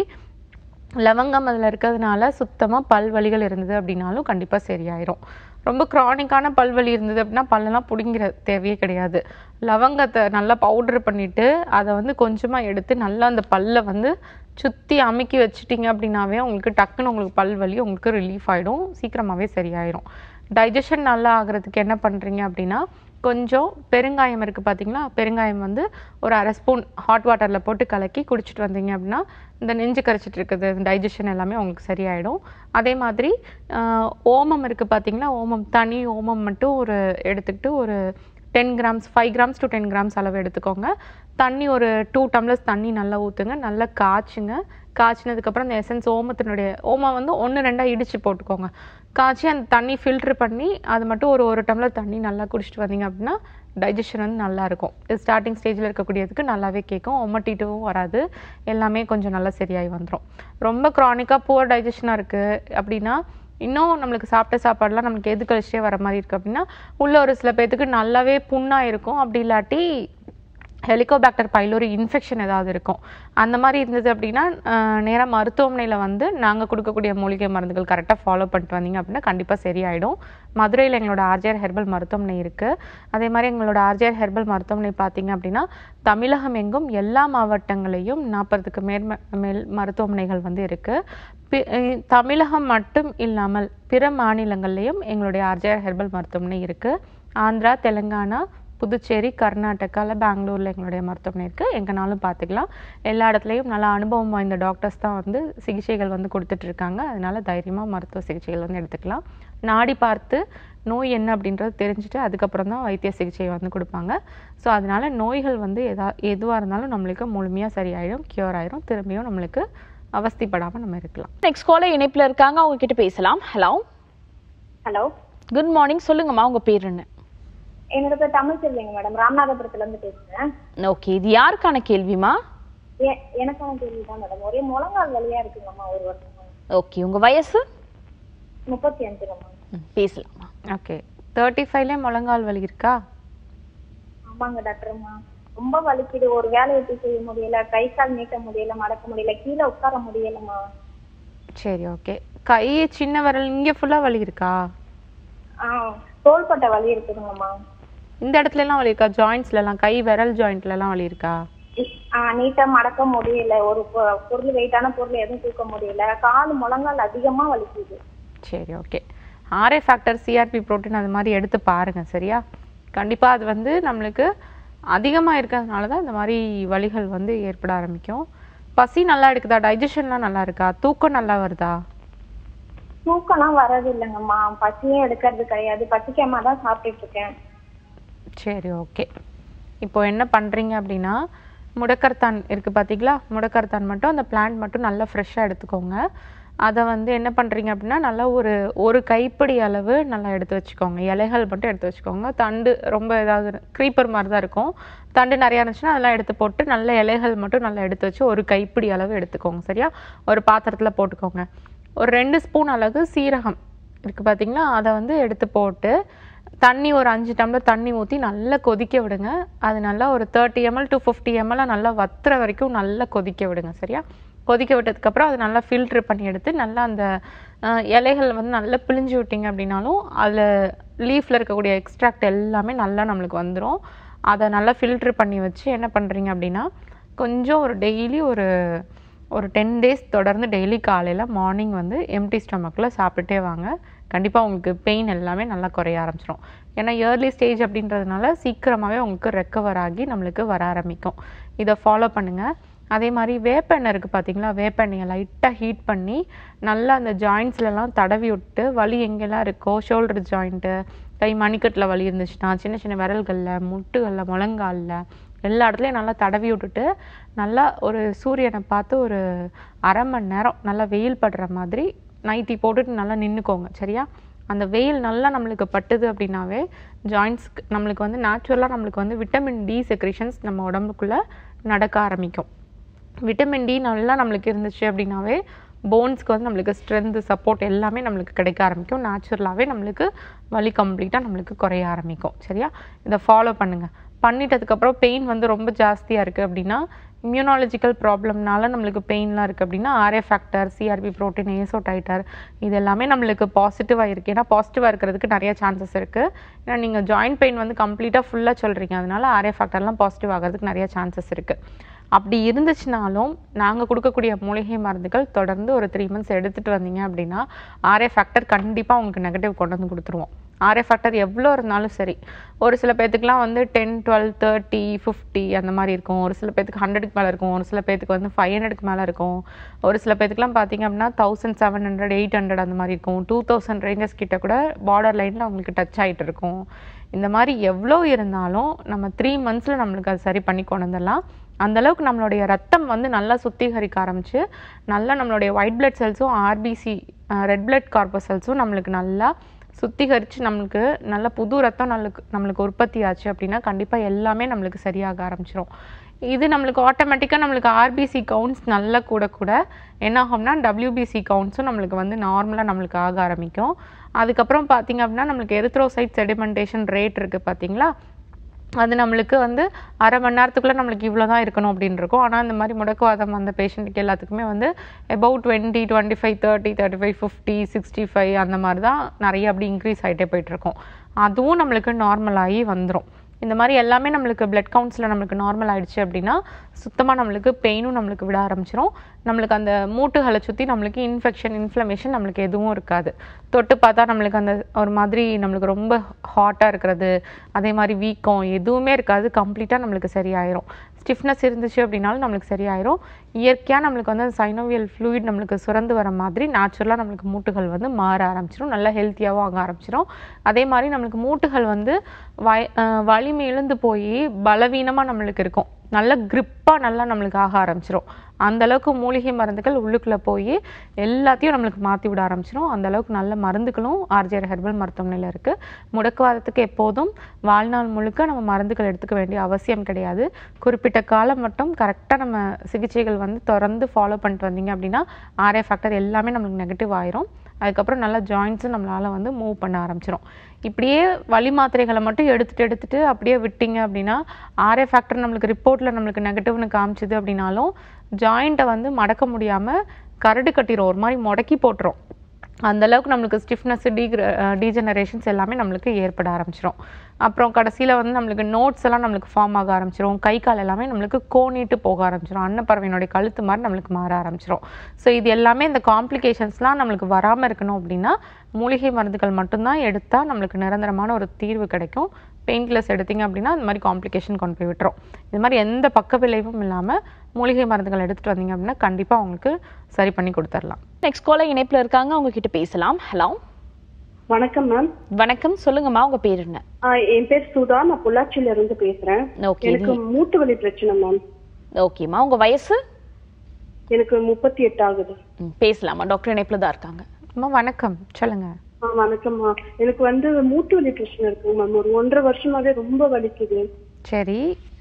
B: லவங்கம் அதில் இருக்கிறதுனால சுத்தமாக பல் வலிகள் இருந்தது அப்படின்னாலும் கண்டிப்பாக சரியாயிரும் ரொம்ப க்ரானிக்கான பல்வலி இருந்தது அப்படின்னா பல்லெல்லாம் பிடுங்கிற தேவையே கிடையாது லவங்கத்தை நல்லா பவுடர் பண்ணிட்டு அதை வந்து கொஞ்சமாக எடுத்து நல்லா அந்த பல்லை வந்து சுற்றி அமுக்கி வச்சிட்டிங்க அப்படின்னாவே உங்களுக்கு டக்குன்னு உங்களுக்கு பல் வலி உங்களுக்கு ரிலீஃப் ஆகிடும் சீக்கிரமாகவே சரியாயிரும் டைஜஷன் நல்லா ஆகுறதுக்கு என்ன பண்ணுறீங்க அப்படின்னா கொஞ்சம் பெருங்காயம் இருக்குது பார்த்தீங்களா பெருங்காயம் வந்து ஒரு அரை ஸ்பூன் ஹாட் வாட்டரில் போட்டு கலக்கி குடிச்சிட்டு வந்தீங்க அப்படின்னா இந்த நெஞ்சு கரைச்சிட்டு இருக்குது டைஜஷன் எல்லாமே உங்களுக்கு சரியாயிடும் அதே மாதிரி ஆஹ், ஓமம் இருக்குது பார்த்தீங்களா ஓமம் தனி ஓமம் மட்டும் ஒரு எடுத்துக்கிட்டு ஒரு ten grams five grams to ten grams அளவு எடுத்துக்கோங்க தண்ணி ஒரு டூ டம்ளர்ஸ் தண்ணி நல்லா ஊற்றுங்க நல்லா காய்ச்சுங்க காய்ச்சினதுக்கப்புறம் அந்த எசன்ஸ் ஓமத்தினுடைய ஓமம் வந்து ஒன்று ரெண்டாக இடித்து போட்டுக்கோங்க காய்ச்சி அந்த தண்ணி ஃபில்ட்ரு பண்ணி அது மட்டும் ஒரு ஒரு டம்ளர் தண்ணி நல்லா குடிச்சிட்டு வந்தீங்க அப்படின்னா டைஜஷன் வந்து நல்லா இருக்கும் இது ஸ்டார்டிங் ஸ்டேஜில் இருக்கக்கூடியதுக்கு நல்லாவே கேட்கும் ஒமட்டிட்டும் வராது எல்லாமே கொஞ்சம் நல்லா சரியாகி வந்துடும் ரொம்ப க்ரானிக்காக புவர் டைஜஷனாக இருக்குது அப்படின்னா இன்னும் நம்மளுக்கு சாப்பிட்ட சாப்பாடுலாம் நமக்கு எது கழிச்சே வர மாதிரி இருக்குது அப்படின்னா உள்ள ஒரு சில பேர்த்துக்கு நல்லாவே புண்ணாக இருக்கும் அப்படி இல்லாட்டி ஹெலிகோபாக்டர் பைலோரி இன்ஃபெக்ஷன் ஏதாவது இருக்கும் அந்த மாதிரி இருந்தது அப்படின்னா நேராக மருத்துவமனையில் வந்து நாங்கள் கொடுக்கக்கூடிய மூலிகை மருந்துகள் கரெக்டாக ஃபாலோ பண்ணிட்டு வந்தீங்க அப்படின்னா கண்டிப்பாக சரியாயிடும் மதுரையில் எங்களோட ஆர்ஜிஆர் ஹெர்பல் மருத்துவமனை இருக்குது அதே மாதிரி எங்களோட ஆர்ஜிஆர் ஹெர்பல் மருத்துவமனை பார்த்தீங்க அப்படின்னா தமிழகம் எங்கும் எல்லா மாவட்டங்களையும் நாற்பதுக்கு மேல் மேல் மருத்துவமனைகள் வந்து இருக்குது தமிழகம் மட்டும் இல்லாமல் பிற மாநிலங்கள்லேயும் எங்களுடைய ஆர்ஜிஆர் ஹெர்பல் மருத்துவமனை இருக்குது ஆந்திரா தெலுங்கானா புதுச்சேரி கர்நாடகாவில் பெங்களூரில் எங்களுடைய மருத்துவமனை இருக்குது எங்கேனாலும் பார்த்துக்கலாம் எல்லா இடத்துலையும் நல்ல அனுபவம் வாய்ந்த டாக்டர்ஸ் தான் வந்து சிகிச்சைகள் வந்து கொடுத்துட்டு இருக்காங்க அதனால தைரியமாக மருத்துவ சிகிச்சைகள் வந்து எடுத்துக்கலாம் நாடி பார்த்து நோய் என்ன அப்படின்றது தெரிஞ்சுட்டு அதுக்கப்புறம் தான் வைத்திய சிகிச்சை வந்து கொடுப்பாங்க ஸோ அதனால நோய்கள் வந்து எதா எதுவாக இருந்தாலும் நம்மளுக்கு முழுமையாக சரியாயிடும் க்யூர் ஆயிரும் திரும்பியும் நம்மளுக்கு அவஸ்திப்படாமல் நம்ம இருக்கலாம்
A: நெக்ஸ்ட் காலர் இணைப்புல இருக்காங்க அவங்க கிட்ட பேசலாம் ஹலோ
C: ஹலோ
A: குட் மார்னிங் சொல்லுங்கம்மா உங்க பேர் என்ன
C: என்னோட பேர் தமிழ் செல்விங்க மேடம் ராமநாதபுரத்துல இருந்து பேசுறேன்
A: ஓகே இது யாருக்கான கேள்விமா
C: எ- எனக்கான கேள்வி தான் மேடம் ஒரே முழங்கால் வலியா இருக்குங்கம்மா ஒரு வருஷமா
A: ஓகே உங்க வயசு
C: முப்பத்தி அஞ்சுங்கம்மா
A: ம், பேசலாமா
B: ஓகே தேர்ட்டி ஃபைவ்லேயே முழங்கால் வலி இருக்கா
C: ஆமாங்க டாக்டர்மா ரொம்ப வலிக்குது ஒரு வேலையை எப்படி செய்ய முடியல கை கால் நீட்ட முடியல மடக்க முடியல கீழே உட்கார முடியலம்மா
B: சரி ஓகே கை சின்ன விரல் இங்கே ஃபுல்லாக வலி இருக்கா
C: ஆ தோள்பட்டை வலி இருக்குதுங்கம்மா
B: இந்த இடத்துலலாம் வலி இருக்கா ஜாயின்ஸ்லலாம் கை விரல் ஜாயிண்ட்லலாம் வலி இருக்கா
C: ஆ நீட்டா மடக்க முடியல ஒரு பொ- பொருள் வெயிட்டான பொருள் எதுவும் தூக்க முடியல கால் முழங்கால் அதிகமா வலிக்குது
B: சரி okay RA factor CRP protein அது மாதிரி எடுத்து பாருங்க சரியா கண்டிப்பாக அது வந்து நம்மளுக்கு அதிகமாக இருக்கிறதுனால தான் இந்த மாதிரி வலிகள் வந்து ஏற்பட ஆரம்பிக்கும் பசி நல்லா எடுக்குதா டைஜஷன்லாம் நல்லா இருக்கா தூக்கம் நல்லா வருதா
C: தூக்கம்லாம் வர்றது இல்லைங்கம்மா பசியும் எடுக்கிறது கிடையாது பசிக்காம தான் சாப்பிட்டுட்டு இருக்கேன்
B: சரி ஓகே இப்போ என்ன பண்ணுறீங்க அப்படின்னா முடக்கர்த்தான் இருக்குது பார்த்தீங்களா முடக்கர்த்தான் மட்டும் அந்த பிளான்ட் மட்டும் நல்லா ஃப்ரெஷ்ஷாக எடுத்துக்கோங்க அதை வந்து என்ன பண்ணுறீங்க அப்படின்னா நல்லா ஒரு ஒரு கைப்பிடி அளவு நல்லா எடுத்து வச்சுக்கோங்க இலைகள் மட்டும் எடுத்து வச்சுக்கோங்க தண்டு ரொம்ப ஏதாவது க்ரீப்பர் மாதிரி தான் இருக்கும் தண்டு நிறையா இருந்துச்சுன்னா அதெல்லாம் எடுத்து போட்டு நல்ல இலைகள் மட்டும் நல்லா எடுத்து வச்சு ஒரு கைப்பிடி அளவு எடுத்துக்கோங்க சரியா ஒரு பாத்திரத்தில் போட்டுக்கோங்க ஒரு ரெண்டு ஸ்பூன் அளவு சீரகம் இருக்குது பார்த்தீங்களா அதை வந்து எடுத்து போட்டு தண்ணி ஒரு அஞ்சு டம்ளர் தண்ணி ஊற்றி நல்லா கொதிக்க விடுங்க அது நல்லா ஒரு thirty ml to fifty ml நல்லா வத்துற வரைக்கும் நல்லா கொதிக்க விடுங்க சரியா கொதிக்க விட்டதுக்கப்புறம் அதை நல்லா ஃபில்ட்ரு பண்ணி எடுத்து நல்லா அந்த அஹ், இலைகள் வந்து நல்லா பிழிஞ்சு விட்டீங்க அப்படின்னாலும் அதில் லீஃபில் இருக்கக்கூடிய எக்ஸ்ட்ராக்ட் எல்லாமே நல்லா நம்மளுக்கு வந்துடும் அதை நல்லா ஃபில்ட்ரு பண்ணி வச்சு என்ன பண்ணுறீங்க அப்படின்னா கொஞ்சம் ஒரு டெய்லி ஒரு ஒரு டென் டேஸ் தொடர்ந்து டெய்லி காலையில் மார்னிங் வந்து எம்டி ஸ்டொமக்கில் சாப்பிட்டுட்டே வாங்க கண்டிப்பாக உங்களுக்கு பெயின் எல்லாமே நல்லா குறைய ஆரம்பிச்சிடும் ஏன்னா இயர்லி ஸ்டேஜ் அப்படின்றதுனால சீக்கிரமாகவே உங்களுக்கு ரெக்கவர் ஆகி நம்மளுக்கு வர ஆரம்பிக்கும் இதை ஃபாலோ பண்ணுங்கள் அதே மாதிரி வேப்பெண்ணெய் இருக்குது பார்த்தீங்களா வேப்பெண்ணெயை லைட்டாக ஹீட் பண்ணி நல்லா அந்த ஜாயின்ஸ்லலாம் தடவி விட்டு வலி எங்கெல்லாம் இருக்கோ ஷோல்டர் ஜாயிண்ட்டு கை மணிக்கட்டில் வலி இருந்துச்சுன்னா சின்ன சின்ன விரல்களில் முட்டுகளில் முழங்காலில் எல்லா இடத்துலையும் நல்லா தடவி விட்டுட்டு நல்லா ஒரு சூரியனை பார்த்து ஒரு அரை மணி நேரம் நல்லா வெயில் படுற மாதிரி நைட்டி போட்டுட்டு நல்லா நின்றுக்கோங்க சரியா அந்த வெயில் நல்லா நம்மளுக்கு பட்டுது அப்படின்னாவே ஜாயின்ஸ் நம்மளுக்கு வந்து நேச்சுரலாக நம்மளுக்கு வந்து விட்டமின் டி செக்ரேஷன்ஸ் நம்ம உடம்புக்குள்ளே நடக்க ஆரம்பிக்கும் விட்டமின் டி நல்லா நம்மளுக்கு இருந்துச்சு அப்படின்னாவே போன்ஸ்க்கு வந்து நம்மளுக்கு ஸ்ட்ரென்த்து சப்போர்ட் எல்லாமே நம்மளுக்கு கிடைக்க ஆரம்பிக்கும் நேச்சுரலாகவே நம்மளுக்கு வலி கம்ப்ளீட்டாக நம்மளுக்கு குறைய ஆரம்பிக்கும் சரியா இதை ஃபாலோ பண்ணுங்கள் பண்ணிட்டதுக்கப்புறம் பெயின் வந்து ரொம்ப ஜாஸ்தியாக இருக்குது அப்படின்னா இம்யூனாலஜிக்கல் ப்ராப்ளம்னால நம்மளுக்கு பெயின்லாம் இருக்குது அப்படின்னா RA factor CRP protein ASO titre இது எல்லாமே நம்மளுக்கு பாசிட்டிவாக இருக்குது ஏன்னா பாசிட்டிவாக இருக்கிறதுக்கு நிறைய சான்சஸ் இருக்குது ஏன்னா நீங்கள் ஜாயிண்ட் பெயின் வந்து கம்ப்ளீட்டாக ஃபுல்லாக சொல்கிறீங்க அதனால ஆர்ஏ ஃபேக்டர்லாம் பாசிட்டிவ் ஆகிறதுக்கு நிறைய சான்சஸ் இருக்குது அப்படி இருந்துச்சுனாலும் நாங்கள் கொடுக்கக்கூடிய மூலிகை மருந்துகள் தொடர்ந்து ஒரு த்ரீ மந்த்ஸ் எடுத்துகிட்டு வந்தீங்க அப்படின்னா ஆர்ஏ ஃபேக்டர் கண்டிப்பாக உங்களுக்கு நெகட்டிவ் கொண்டு வந்து கொடுத்துருவோம் ஆர்ஏ ஃபேக்டர் எவ்வளோ இருந்தாலும் சரி ஒரு சில பேர்த்துக்குலாம் வந்து டென் டுவெல் தேர்ட்டி ஃபிஃப்டி அந்த மாதிரி இருக்கும் ஒரு சில பேர்த்துக்கு ஹண்ட்ரடுக்கு மேலே இருக்கும் ஒரு சில பேர்த்துக்கு வந்து ஃபைவ் ஹண்ட்ரடுக்கு மேலே இருக்கும் ஒரு சில பேர்த்துக்குலாம் பார்த்தீங்க அப்படின்னா thousand seven hundred eight hundred அந்த மாதிரி இருக்கும் டூ தௌசண்ட் ரேஞ்சஸ் கிட்ட கூட பார்டர் லைனில் அவங்களுக்கு டச் ஆகிட்டு இருக்கும் இந்த மாதிரி எவ்வளோ இருந்தாலும் நம்ம த்ரீ மந்த்ஸில் நம்மளுக்கு அது சரி பண்ணி கொண்டு வந்துடலாம் அந்த அளவுக்கு நம்மளுடைய ரத்தம் வந்து நல்லா சுத்திகரிக்க ஆரம்பிச்சு நல்லா நம்மளுடைய ஒயிட் பிளட் செல்ஸும் ஆர்பிசி ரெட் பிளட் கார்பஸ் செல்ஸும் நம்மளுக்கு நல்லா சுத்திகரித்து நம்மளுக்கு நல்ல புது ரத்தம் நம்மளுக்கு நம்மளுக்கு உற்பத்தி ஆச்சு அப்படின்னா கண்டிப்பாக எல்லாமே நம்மளுக்கு சரியாக ஆரம்பிச்சிரும் இது நம்மளுக்கு ஆட்டோமேட்டிக்காக நம்மளுக்கு ஆர்பிசி கவுண்ட்ஸ் நல்லா கூட கூட என்ன ஆகும்னா டபிள்யூபிசி கவுண்ட்ஸும் நம்மளுக்கு வந்து நார்மலாக நம்மளுக்கு ஆக ஆரம்பிக்கும் அதுக்கப்புறம் பார்த்தீங்க அப்படின்னா நம்மளுக்கு எரித்ரோசைட் செடிமெண்டேஷன் ரேட் இருக்குது பார்த்தீங்களா அது நம்மளுக்கு வந்து அரை மணி நேரத்துக்குள்ளே நம்மளுக்கு இவ்வளோ தான் இருக்கணும் அப்படின்னு இருக்கும் ஆனால் இந்த மாதிரி முடக்குவாதம் வந்த பேஷண்ட்டுக்கு எல்லாத்துக்குமே வந்து about twenty twenty five thirty thirty five fifty sixty five அந்த மாதிரி தான் நிறைய அப்படி இன்க்ரீஸ் ஆகிட்டே போயிட்டுருக்கும் அதுவும் நம்மளுக்கு நார்மல் ஆகி வந்துடும் இந்த மாதிரி எல்லாமே நம்மளுக்கு பிளட் கவுண்ட்ஸில் நம்மளுக்கு நார்மல் ஆயிடுச்சு அப்படின்னா சுத்தமாக நம்மளுக்கு பெயினும் நம்மளுக்கு விட ஆரம்பிச்சிரும் நம்மளுக்கு அந்த மூட்டுகளை சுற்றி நம்மளுக்கு இன்ஃபெக்ஷன் இன்ஃப்ளமேஷன் நம்மளுக்கு எதுவும் இருக்காது தொட்டு பார்த்தா நம்மளுக்கு அந்த ஒரு மாதிரி நம்மளுக்கு ரொம்ப ஹாட்டாக இருக்கிறது அதே மாதிரி வீக்கம் எதுவுமே இருக்காது கம்ப்ளீட்டாக நம்மளுக்கு சரியாயிரும் ஸ்டிஃப்னஸ் இருந்துச்சு அப்படின்னாலும் நம்மளுக்கு சரியாயிரும் இயற்கையாக நம்மளுக்கு வந்து அந்த சைனோவியல் ஃப்ளூயிட் நம்மளுக்கு சுரந்து வர மாதிரி நேச்சுரலாக நம்மளுக்கு மூட்டுகள் வந்து மாற ஆரம்பிச்சிரும் நல்லா ஹெல்த்தியாகவும் ஆக ஆரம்பிச்சிரும் அதே மாதிரி நம்மளுக்கு மூட்டுகள் வந்து வய அஹ் வலிமை இழந்து போய் பலவீனமாக நம்மளுக்கு இருக்கும் நல்ல grip-ஆ நல்லா நம்மளுக்கு ஆக ஆரம்பிச்சிரும் அந்த அளவுக்கு மூலிகை மருந்துகள் உள்ளுக்குள்ளே போய் எல்லாத்தையும் நம்மளுக்கு மாற்றி விட ஆரம்பிச்சிரும் அந்த அளவுக்கு நல்ல மருந்துகளும் ஆர்ஜிஆர் ஹெர்பல் மருத்துவமனையில் இருக்குது முடக்குவாதத்துக்கு எப்போதும் வாழ்நாள் முழுக்க நம்ம மருந்துகள் எடுத்துக்க வேண்டிய அவசியம் கிடையாது குறிப்பிட்ட காலம் மட்டும் கரெக்டாக நம்ம சிகிச்சைகள் வந்து தொடர்ந்து ஃபாலோ பண்ணிட்டு வந்தீங்க அப்படின்னா ஆர்ஏ ஃபேக்டர் எல்லாமே நம்மளுக்கு நெகட்டிவ் ஆயிரும் அதுக்கப்புறம் நல்லா ஜாயின்ஸும் நம்மளால் வந்து மூவ் பண்ண ஆரம்பிச்சிரும் இப்படியே வலி மாத்திரைகளை மட்டும் எடுத்துட்டு எடுத்துட்டு அப்படியே விட்டீங்க அப்படின்னா ஆர்ஏ ஃபேக்டர் நம்மளுக்கு ரிப்போர்ட்டில் நம்மளுக்கு நெகட்டிவ்னு காமிச்சுது அப்படின்னாலும் ஜாயிண்ட்டை வந்து மடக்க முடியாமல் கரடு கட்டிரும் ஒரு மாதிரி முடக்கி போட்டுரும் அந்த அளவுக்கு நம்மளுக்கு ஸ்டிஃப்னஸ் டீக்ர டீஜெனரேஷன்ஸ் எல்லாமே நம்மளுக்கு ஏற்பட ஆரம்பிச்சிரும் அப்புறம் கடைசியில் வந்து நம்மளுக்கு நோட்ஸ் எல்லாம் நம்மளுக்கு ஃபார்ம் ஆக ஆரம்பிச்சிரும் கை கால் எல்லாமே நம்மளுக்கு கோணிட்டு போக ஆரம்பிச்சிரும் அன்னப்பறவையினுடைய கழுத்து மாதிரி நம்மளுக்கு மாற ஆரம்பிச்சிரும் ஸோ இது எல்லாமே இந்த காம்ப்ளிகேஷன்ஸ்லாம் நம்மளுக்கு வராமல் இருக்கணும் அப்படின்னா மூலிகை மருந்துகள் மட்டும்தான் எடுத்தால் நம்மளுக்கு நிரந்தரமான ஒரு தீர்வு கிடைக்கும் பெயின் கில்லர்ஸ் எடுத்தீங்க அப்படின்னா இந்த மாதிரி காம்ப்ளிகேஷன் கொண்டு போய் விட்டுரும் இது மாதிரி எந்த பக்க விளைவும் இல்லாமல் மூலிகை மருந்துகள் எடுத்துகிட்டு வந்தீங்க அப்படின்னா கண்டிப்பாக உங்களுக்கு சரி பண்ணி கொடுத்துடலாம்
A: நெக்ஸ்ட் காலர் இணைப்புல இருக்காங்க அவங்க கிட்ட பேசலாம் ஹலோ
D: வணக்கம் மேம்
A: வணக்கம் சொல்லுங்கம்மா உங்க பேர் என்ன
D: என் பேர் சுதா நான் பொள்ளாச்சியில இருந்து பேசுறேன்
A: ஓகே
D: எனக்கு மூட்டு வலி பிரச்சனை மேம்
A: ஓகேம்மா உங்க வயசு
D: எனக்கு முப்பத்தி எட்டு ஆகுது
A: ம், பேசலாமா டாக்டர் இணைப்புல தான் இருக்காங்க
B: அம்மா வணக்கம் சொல்லுங்க
D: ஆ வணக்கம்மா எனக்கு வந்து மூட்டு வலி பிரச்சனை இருக்குங்க மேம் ஒரு ஒன்றரை வருஷமாவே ரொம்ப வலிக்குது
B: சரி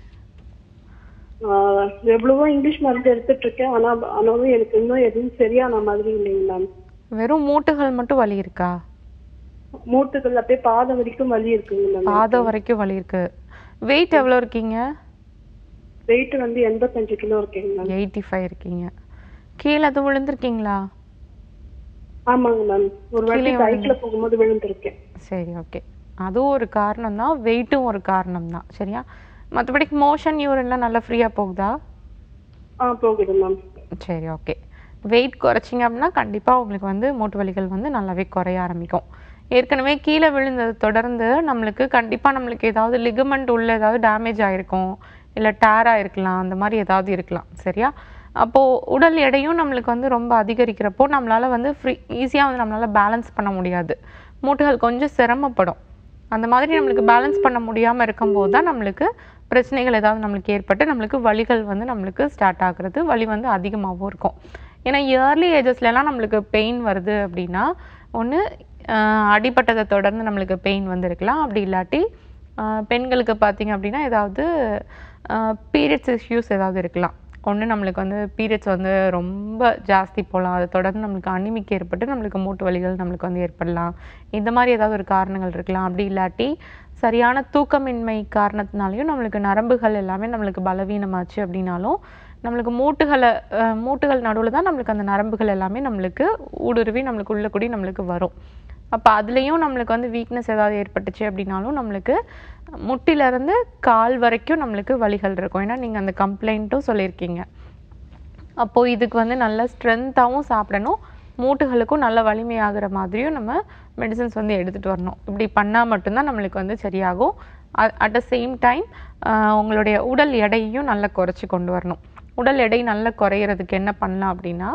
D: ஆ, எவ்வளவோ இங்கிலீஷ் மருந்து எடுத்துட்டு இருக்கேன் ஆனா ஆனாலும் எனக்கு இன்னும் எதுவும் சரியான மாதிரி இல்லைங்க மேம்
B: வெறும் மூட்டுகள் மட்டும் வலி இருக்கா
D: மூட்டுகள் அப்படியே பாதம் வரைக்கும் வலி இருக்குங்க மேம்
B: பாதம் வரைக்கும் வலி இருக்கு வெயிட் எவ்வளோ இருக்கீங்க
D: வெயிட் வந்து எண்பத்தஞ்சு கிலோ இருக்கேங்க மேம்
B: எயிட்டி ஃபைவ் இருக்கீங்க கீழே அது விழுந்திருக்கீங்களா
D: ஆமாங்க மேம் ஒரு வாட்டி
B: கீழே
D: பைக்ல போகும்போது விழுந்திருக்கேன்
B: சரி ஓகே அதுவும் ஒரு காரணம் தான் வெயிட்டும் ஒரு காரணம் தான் சரியா மற்றபடிக்கு மோஷன் யூரின்லாம் நல்லா ஃப்ரீயாக போகுதா
D: ஆ போகுது மேம்
B: சரி ஓகே வெயிட் குறைச்சிங்க அப்படின்னா கண்டிப்பாக உங்களுக்கு வந்து மூட்டு வலிகள் வந்து நல்லாவே குறைய ஆரம்பிக்கும் ஏற்கனவே கீழே விழுந்ததை தொடர்ந்து நம்மளுக்கு கண்டிப்பாக நம்மளுக்கு ஏதாவது லிகமெண்ட் உள்ள ஏதாவது டேமேஜ் ஆகிருக்கும் இல்லை டேர் ஆயிருக்கலாம் அந்த மாதிரி ஏதாவது இருக்கலாம் சரியா அப்போது உடல் எடையும் நம்மளுக்கு வந்து ரொம்ப அதிகரிக்கிறப்போ நம்மளால் வந்து ஃப்ரீ ஈஸியாக வந்து நம்மளால் பேலன்ஸ் பண்ண முடியாது மூட்டுகள் கொஞ்சம் சிரமப்படும் அந்த மாதிரி நம்மளுக்கு பேலன்ஸ் பண்ண முடியாமல் இருக்கும்போது தான் நம்மளுக்கு பிரச்சனைகள் ஏதாவது நம்மளுக்கு ஏற்பட்டு நம்மளுக்கு வலிகள் வந்து நம்மளுக்கு ஸ்டார்ட் ஆகுறது வலி வந்து அதிகமாகவும் இருக்கும் ஏன்னா இயர்லி ஏஜஸ்லலாம் நம்மளுக்கு பெயின் வருது அப்படின்னா ஒன்று அடிபட்டதை தொடர்ந்து நம்மளுக்கு பெயின் வந்திருக்கலாம் அப்படி இல்லாட்டி ஆஹ் பெண்களுக்கு பார்த்தீங்க அப்படின்னா ஏதாவது பீரியட்ஸ் இஷ்யூஸ் ஏதாவது இருக்கலாம் ஒன்று நம்மளுக்கு வந்து பீரியட்ஸ் வந்து ரொம்ப ஜாஸ்தி போகலாம் அதை தொடர்ந்து நம்மளுக்கு அனிமிக் ஏற்பட்டு நம்மளுக்கு மூட்டு வலிகள் நம்மளுக்கு வந்து ஏற்படலாம் இந்த மாதிரி ஏதாவது ஒரு காரணங்கள் இருக்கலாம் அப்படி இல்லாட்டி சரியான தூக்கமின்மை காரணத்தினாலையும் நம்மளுக்கு நரம்புகள் எல்லாமே நம்மளுக்கு பலவீனமாச்சு அப்படின்னாலும் நம்மளுக்கு மூட்டுகளை அஹ், மூட்டுகள் நடுவில் தான் நம்மளுக்கு அந்த நரம்புகள் எல்லாமே நம்மளுக்கு ஊடுருவி நம்மளுக்கு உள்ள கூடி நம்மளுக்கு வரும் அப்போ அதுலேயும் நம்மளுக்கு வந்து வீக்னஸ் ஏதாவது ஏற்பட்டுச்சு அப்படின்னாலும் நம்மளுக்கு முட்டிலேருந்து கால் வரைக்கும் நம்மளுக்கு வலிகள் இருக்கும் ஏன்னா நீங்கள் அந்த கம்ப்ளைண்ட்டும் சொல்லியிருக்கீங்க அப்போது இதுக்கு வந்து நல்ல ஸ்ட்ரென்த்தாகவும் சாப்பிடணும் மூட்டுகளுக்கும் நல்ல வலிமையாகிற மாதிரியும் நம்ம மெடிசன்ஸ் வந்து எடுத்துகிட்டு வரணும் இப்படி பண்ணால் மட்டும்தான் நம்மளுக்கு வந்து சரியாகும் அட் த சேம் டைம் உங்களுடைய உடல் எடையையும் நல்லா குறைச்சி கொண்டு வரணும் உடல் எடை நல்லா குறையிறதுக்கு என்ன பண்ணலாம் அப்படின்னா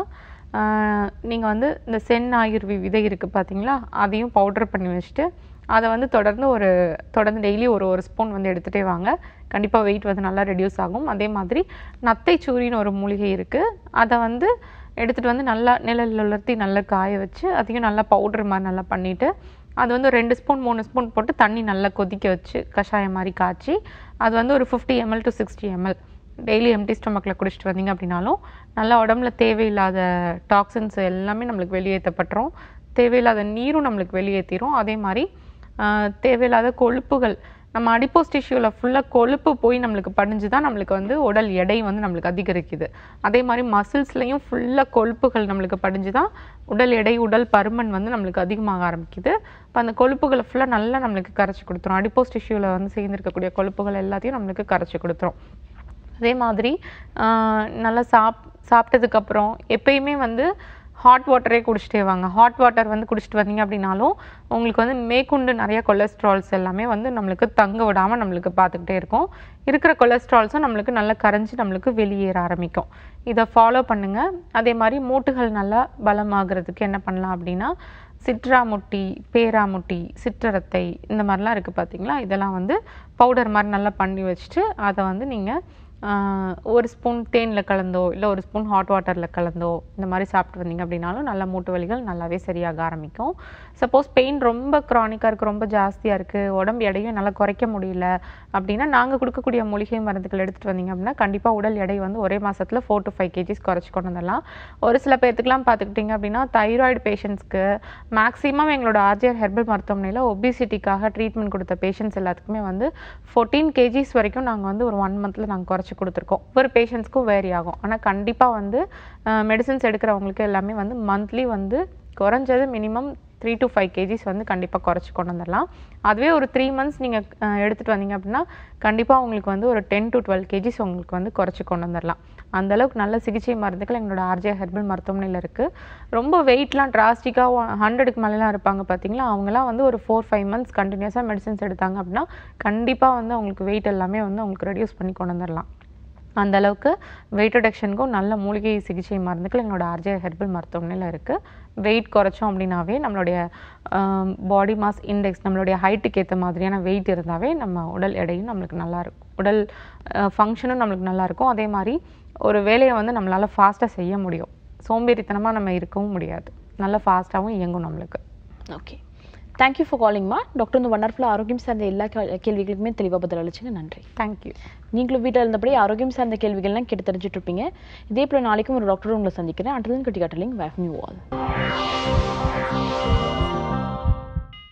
B: நீங்கள் வந்து இந்த சென் ஆயுர்வி விதை இருக்குது பார்த்தீங்களா அதையும் பவுடர் பண்ணி வச்சுட்டு அதை வந்து தொடர்ந்து ஒரு தொடர்ந்து டெய்லி ஒரு ஒரு ஸ்பூன் வந்து எடுத்துகிட்டே வாங்க கண்டிப்பாக வெயிட் வந்து நல்லா ரெடியூஸ் ஆகும் அதே மாதிரி நத்தை சூரின்னு ஒரு மூலிகை இருக்குது அதை வந்து எடுத்துகிட்டு வந்து நல்லா நிழலில் உலர்த்தி நல்லா காய வச்சு அதையும் நல்லா பவுடர் மாதிரி நல்லா பண்ணிவிட்டு அது வந்து ரெண்டு ஸ்பூன் மூணு ஸ்பூன் போட்டு தண்ணி நல்லா கொதிக்க வச்சு கஷாயம் மாதிரி காய்ச்சி அது வந்து ஒரு fifty ml to sixty ml daily empty ஸ்டொமக்கில் குடிச்சிட்டு வந்தீங்க அப்படின்னாலும் நல்லா உடம்புல தேவையில்லாத டாக்ஸின்ஸ் எல்லாமே நம்மளுக்கு வெளியேற்றப்பட்டுரும் தேவையில்லாத நீரும் நம்மளுக்கு வெளியேற்றிரும் அதே மாதிரி ஆஹ், தேவையில்லாத கொழுப்புகள் நம்ம அடிப்போஸ் டிஷ்யூவில் ஃபுல்லாக கொழுப்பு போய் நம்மளுக்கு படிஞ்சு தான் நம்மளுக்கு வந்து உடல் எடை வந்து நம்மளுக்கு அதிகரிக்குது அதே மாதிரி மசில்ஸ்லையும் ஃபுல்லாக கொழுப்புகள் நம்மளுக்கு படிஞ்சு தான் உடல் எடை உடல் பருமன் வந்து நம்மளுக்கு அதிகமாக ஆரம்பிக்குது இப்போ அந்த கொழுப்புகளை ஃபுல்லாக நல்லா நம்மளுக்கு கரைச்சி கொடுத்துரும் அடிப்போஸ் டிஷ்யூவில் வந்து சேர்ந்திருக்கக்கூடிய கொழுப்புகள் எல்லாத்தையும் நம்மளுக்கு கரைச்சி கொடுத்துரும் அதே மாதிரி ஆஹ், நல்லா சாப் சாப்பிட்டதுக்கப்புறம் எப்பயுமே வந்து ஹாட் வாட்டரே குடிச்சிட்டே வாங்க ஹாட் வாட்டர் வந்து குடிச்சிட்டு வந்தீங்க அப்படின்னாலும் உங்களுக்கு வந்து மேற்கொண்டு நிறைய கொலஸ்ட்ரால்ஸ் எல்லாமே வந்து நம்மளுக்கு தங்க விடாமல் நம்மளுக்கு பார்த்துக்கிட்டே இருக்கும் இருக்கிற கொலஸ்ட்ரால்ஸும் நம்மளுக்கு நல்லா கரைஞ்சி நம்மளுக்கு வெளியேற ஆரம்பிக்கும் இதை ஃபாலோ பண்ணுங்க அதே மாதிரி மூட்டுகள் நல்லா பலமாகிறதுக்கு என்ன பண்ணலாம் அப்படின்னா சிட்ராமுட்டி பேராமுட்டி சிற்றரத்தை இந்த மாதிரிலாம் இருக்குது பார்த்தீங்களா இதெல்லாம் வந்து பவுடர் மாதிரி நல்லா பண்ணி வச்சுட்டு அதை வந்து நீங்கள் ஒரு ஸ்பூன் தேனில் கலந்தோ இல்லை ஒரு ஸ்பூன் ஹாட் வாட்டரில் கலந்தோ இந்த மாதிரி சாப்பிட்டு வந்தீங்க அப்படின்னாலும் நல்ல மூட்டு வலிகள் நல்லாவே சரியாக ஆரம்பிக்கும் சப்போஸ் பெயின் ரொம்ப க்ரானிக்காக இருக்குது ரொம்ப ஜாஸ்தியாக இருக்குது உடம்பு எடையும் நல்லா குறைக்க முடியல அப்படின்னா நாங்கள் கொடுக்கக்கூடிய மூலிகை மருந்துகள் எடுத்துகிட்டு வந்தீங்க அப்படின்னா கண்டிப்பாக உடல் எடை வந்து ஒரே மாசத்துல ஃபோர் டு ஃபைவ் கேஜிஸ் குறைச்சி கொண்டு வந்துடலாம் ஒரு சில பேர்த்துக்குலாம் பார்த்துக்கிட்டிங்க அப்படின்னா தைராய்டு பேஷண்ட்ஸ்க்கு மேக்ஸிமம் எங்களோட ஆர்ஜிஆர் ஹெர்பல் மருத்துவமனையில் ஒபிசிட்டிக்காக ட்ரீட்மெண்ட் கொடுத்த பேஷண்ட்ஸ் எல்லாத்துக்குமே வந்து ஃபோர்டீன் கேஜிஸ் வரைக்கும் நாங்கள் வந்து ஒரு ஒன் மந்தில் நாங்கள் குறைச்சி கொடுத்துருக்கோம் ஒவ்வொரு பேஷண்ட்ஸ்க்கும் வேரி ஆகும் ஆனால் கண்டிப்பாக வந்து மெடிசன்ஸ் எடுக்கிறவங்களுக்கு எல்லாமே வந்து மந்த்லி வந்து குறைஞ்சது minimum three to five kgs வந்து கண்டிப்பாக குறைச்சி கொண்டு வந்துடலாம் அதுவே ஒரு த்ரீ மந்த்ஸ் நீங்கள் எடுத்துகிட்டு வந்தீங்க அப்படின்னா கண்டிப்பாக உங்களுக்கு வந்து ஒரு டென் டு டுவெல் கேஜிஸ் உங்களுக்கு வந்து குறைச்சி கொண்டு வந்துடலாம் அந்த அளவுக்கு நல்ல சிகிச்சை மருந்துகள் எங்களோட ஆர்ஜே ஹெர்பல் மருத்துவமனையில் இருக்குது ரொம்ப வெயிட்லாம் டிராஸ்டிக்காக ஹண்ட்ரடுக்கு மேலாம் இருப்பாங்க பார்த்தீங்களா அவங்கலாம் வந்து ஒரு ஃபோர் ஃபைவ் மந்த்ஸ் கண்டினியூஸாக மெடிசன்ஸ் எடுத்தாங்க அப்படின்னா கண்டிப்பாக வந்து அவங்களுக்கு வெயிட் எல்லாமே வந்து அவங்களுக்கு ரெடியூஸ் பண்ணி கொண்டு வந்துடலாம் அந்த அளவுக்கு வெயிட் ரிடக்ஷனுக்கும் நல்ல மூலிகை சிகிச்சை மருந்துகள் எங்களோட ஆர்ஜே ஹெர்பல் மருத்துவமனையில் இருக்குது வெயிட் குறைச்சோம் அப்படின்னாவே நம்மளுடைய பாடி மாஸ் இண்டெக்ஸ் நம்மளுடைய ஹைட்டுக்கு ஏற்ற மாதிரியான வெயிட் இருந்தாவே நம்ம உடல் எடையும் நம்மளுக்கு நல்லா இருக்கும் உடல் ஃபங்க்ஷனும் நம்மளுக்கு நல்லா இருக்கும் அதே மாதிரி ஒரு வேலையை வந்து நம்மளால் ஃபாஸ்ட்டாக செய்ய முடியும் சோம்பேறித்தனமாக நம்ம இருக்கவும் முடியாது நல்லா ஃபாஸ்ட்டாகவும் இயங்கும் நம்மளுக்கு
A: ஓகே தேங்க்யூ ஃபார் காலிங்மா டாக்டர் இந்த ஒண்டர்ஃபுல்லாக ஆரோக்கியம் சார்ந்த எல்லா கே- கேள்விகளுக்குமே தெளிவாக பதில் அளிச்சுங்க நன்றி
B: தேங்க்யூ
A: நீங்களும் வீட்டில் இருந்தபடி ஆரோக்கியம் சார்ந்த கேள்விகள்லாம் கேட்டு தெரிஞ்சுட்டு இருப்பீங்க இதே போல் நாளைக்கும் ஒரு டாக்டர் உங்களை சந்திக்கிறேன் அண்டர்லன் கட்டி காட்டலிங் வேஃப் நியூ ஆல்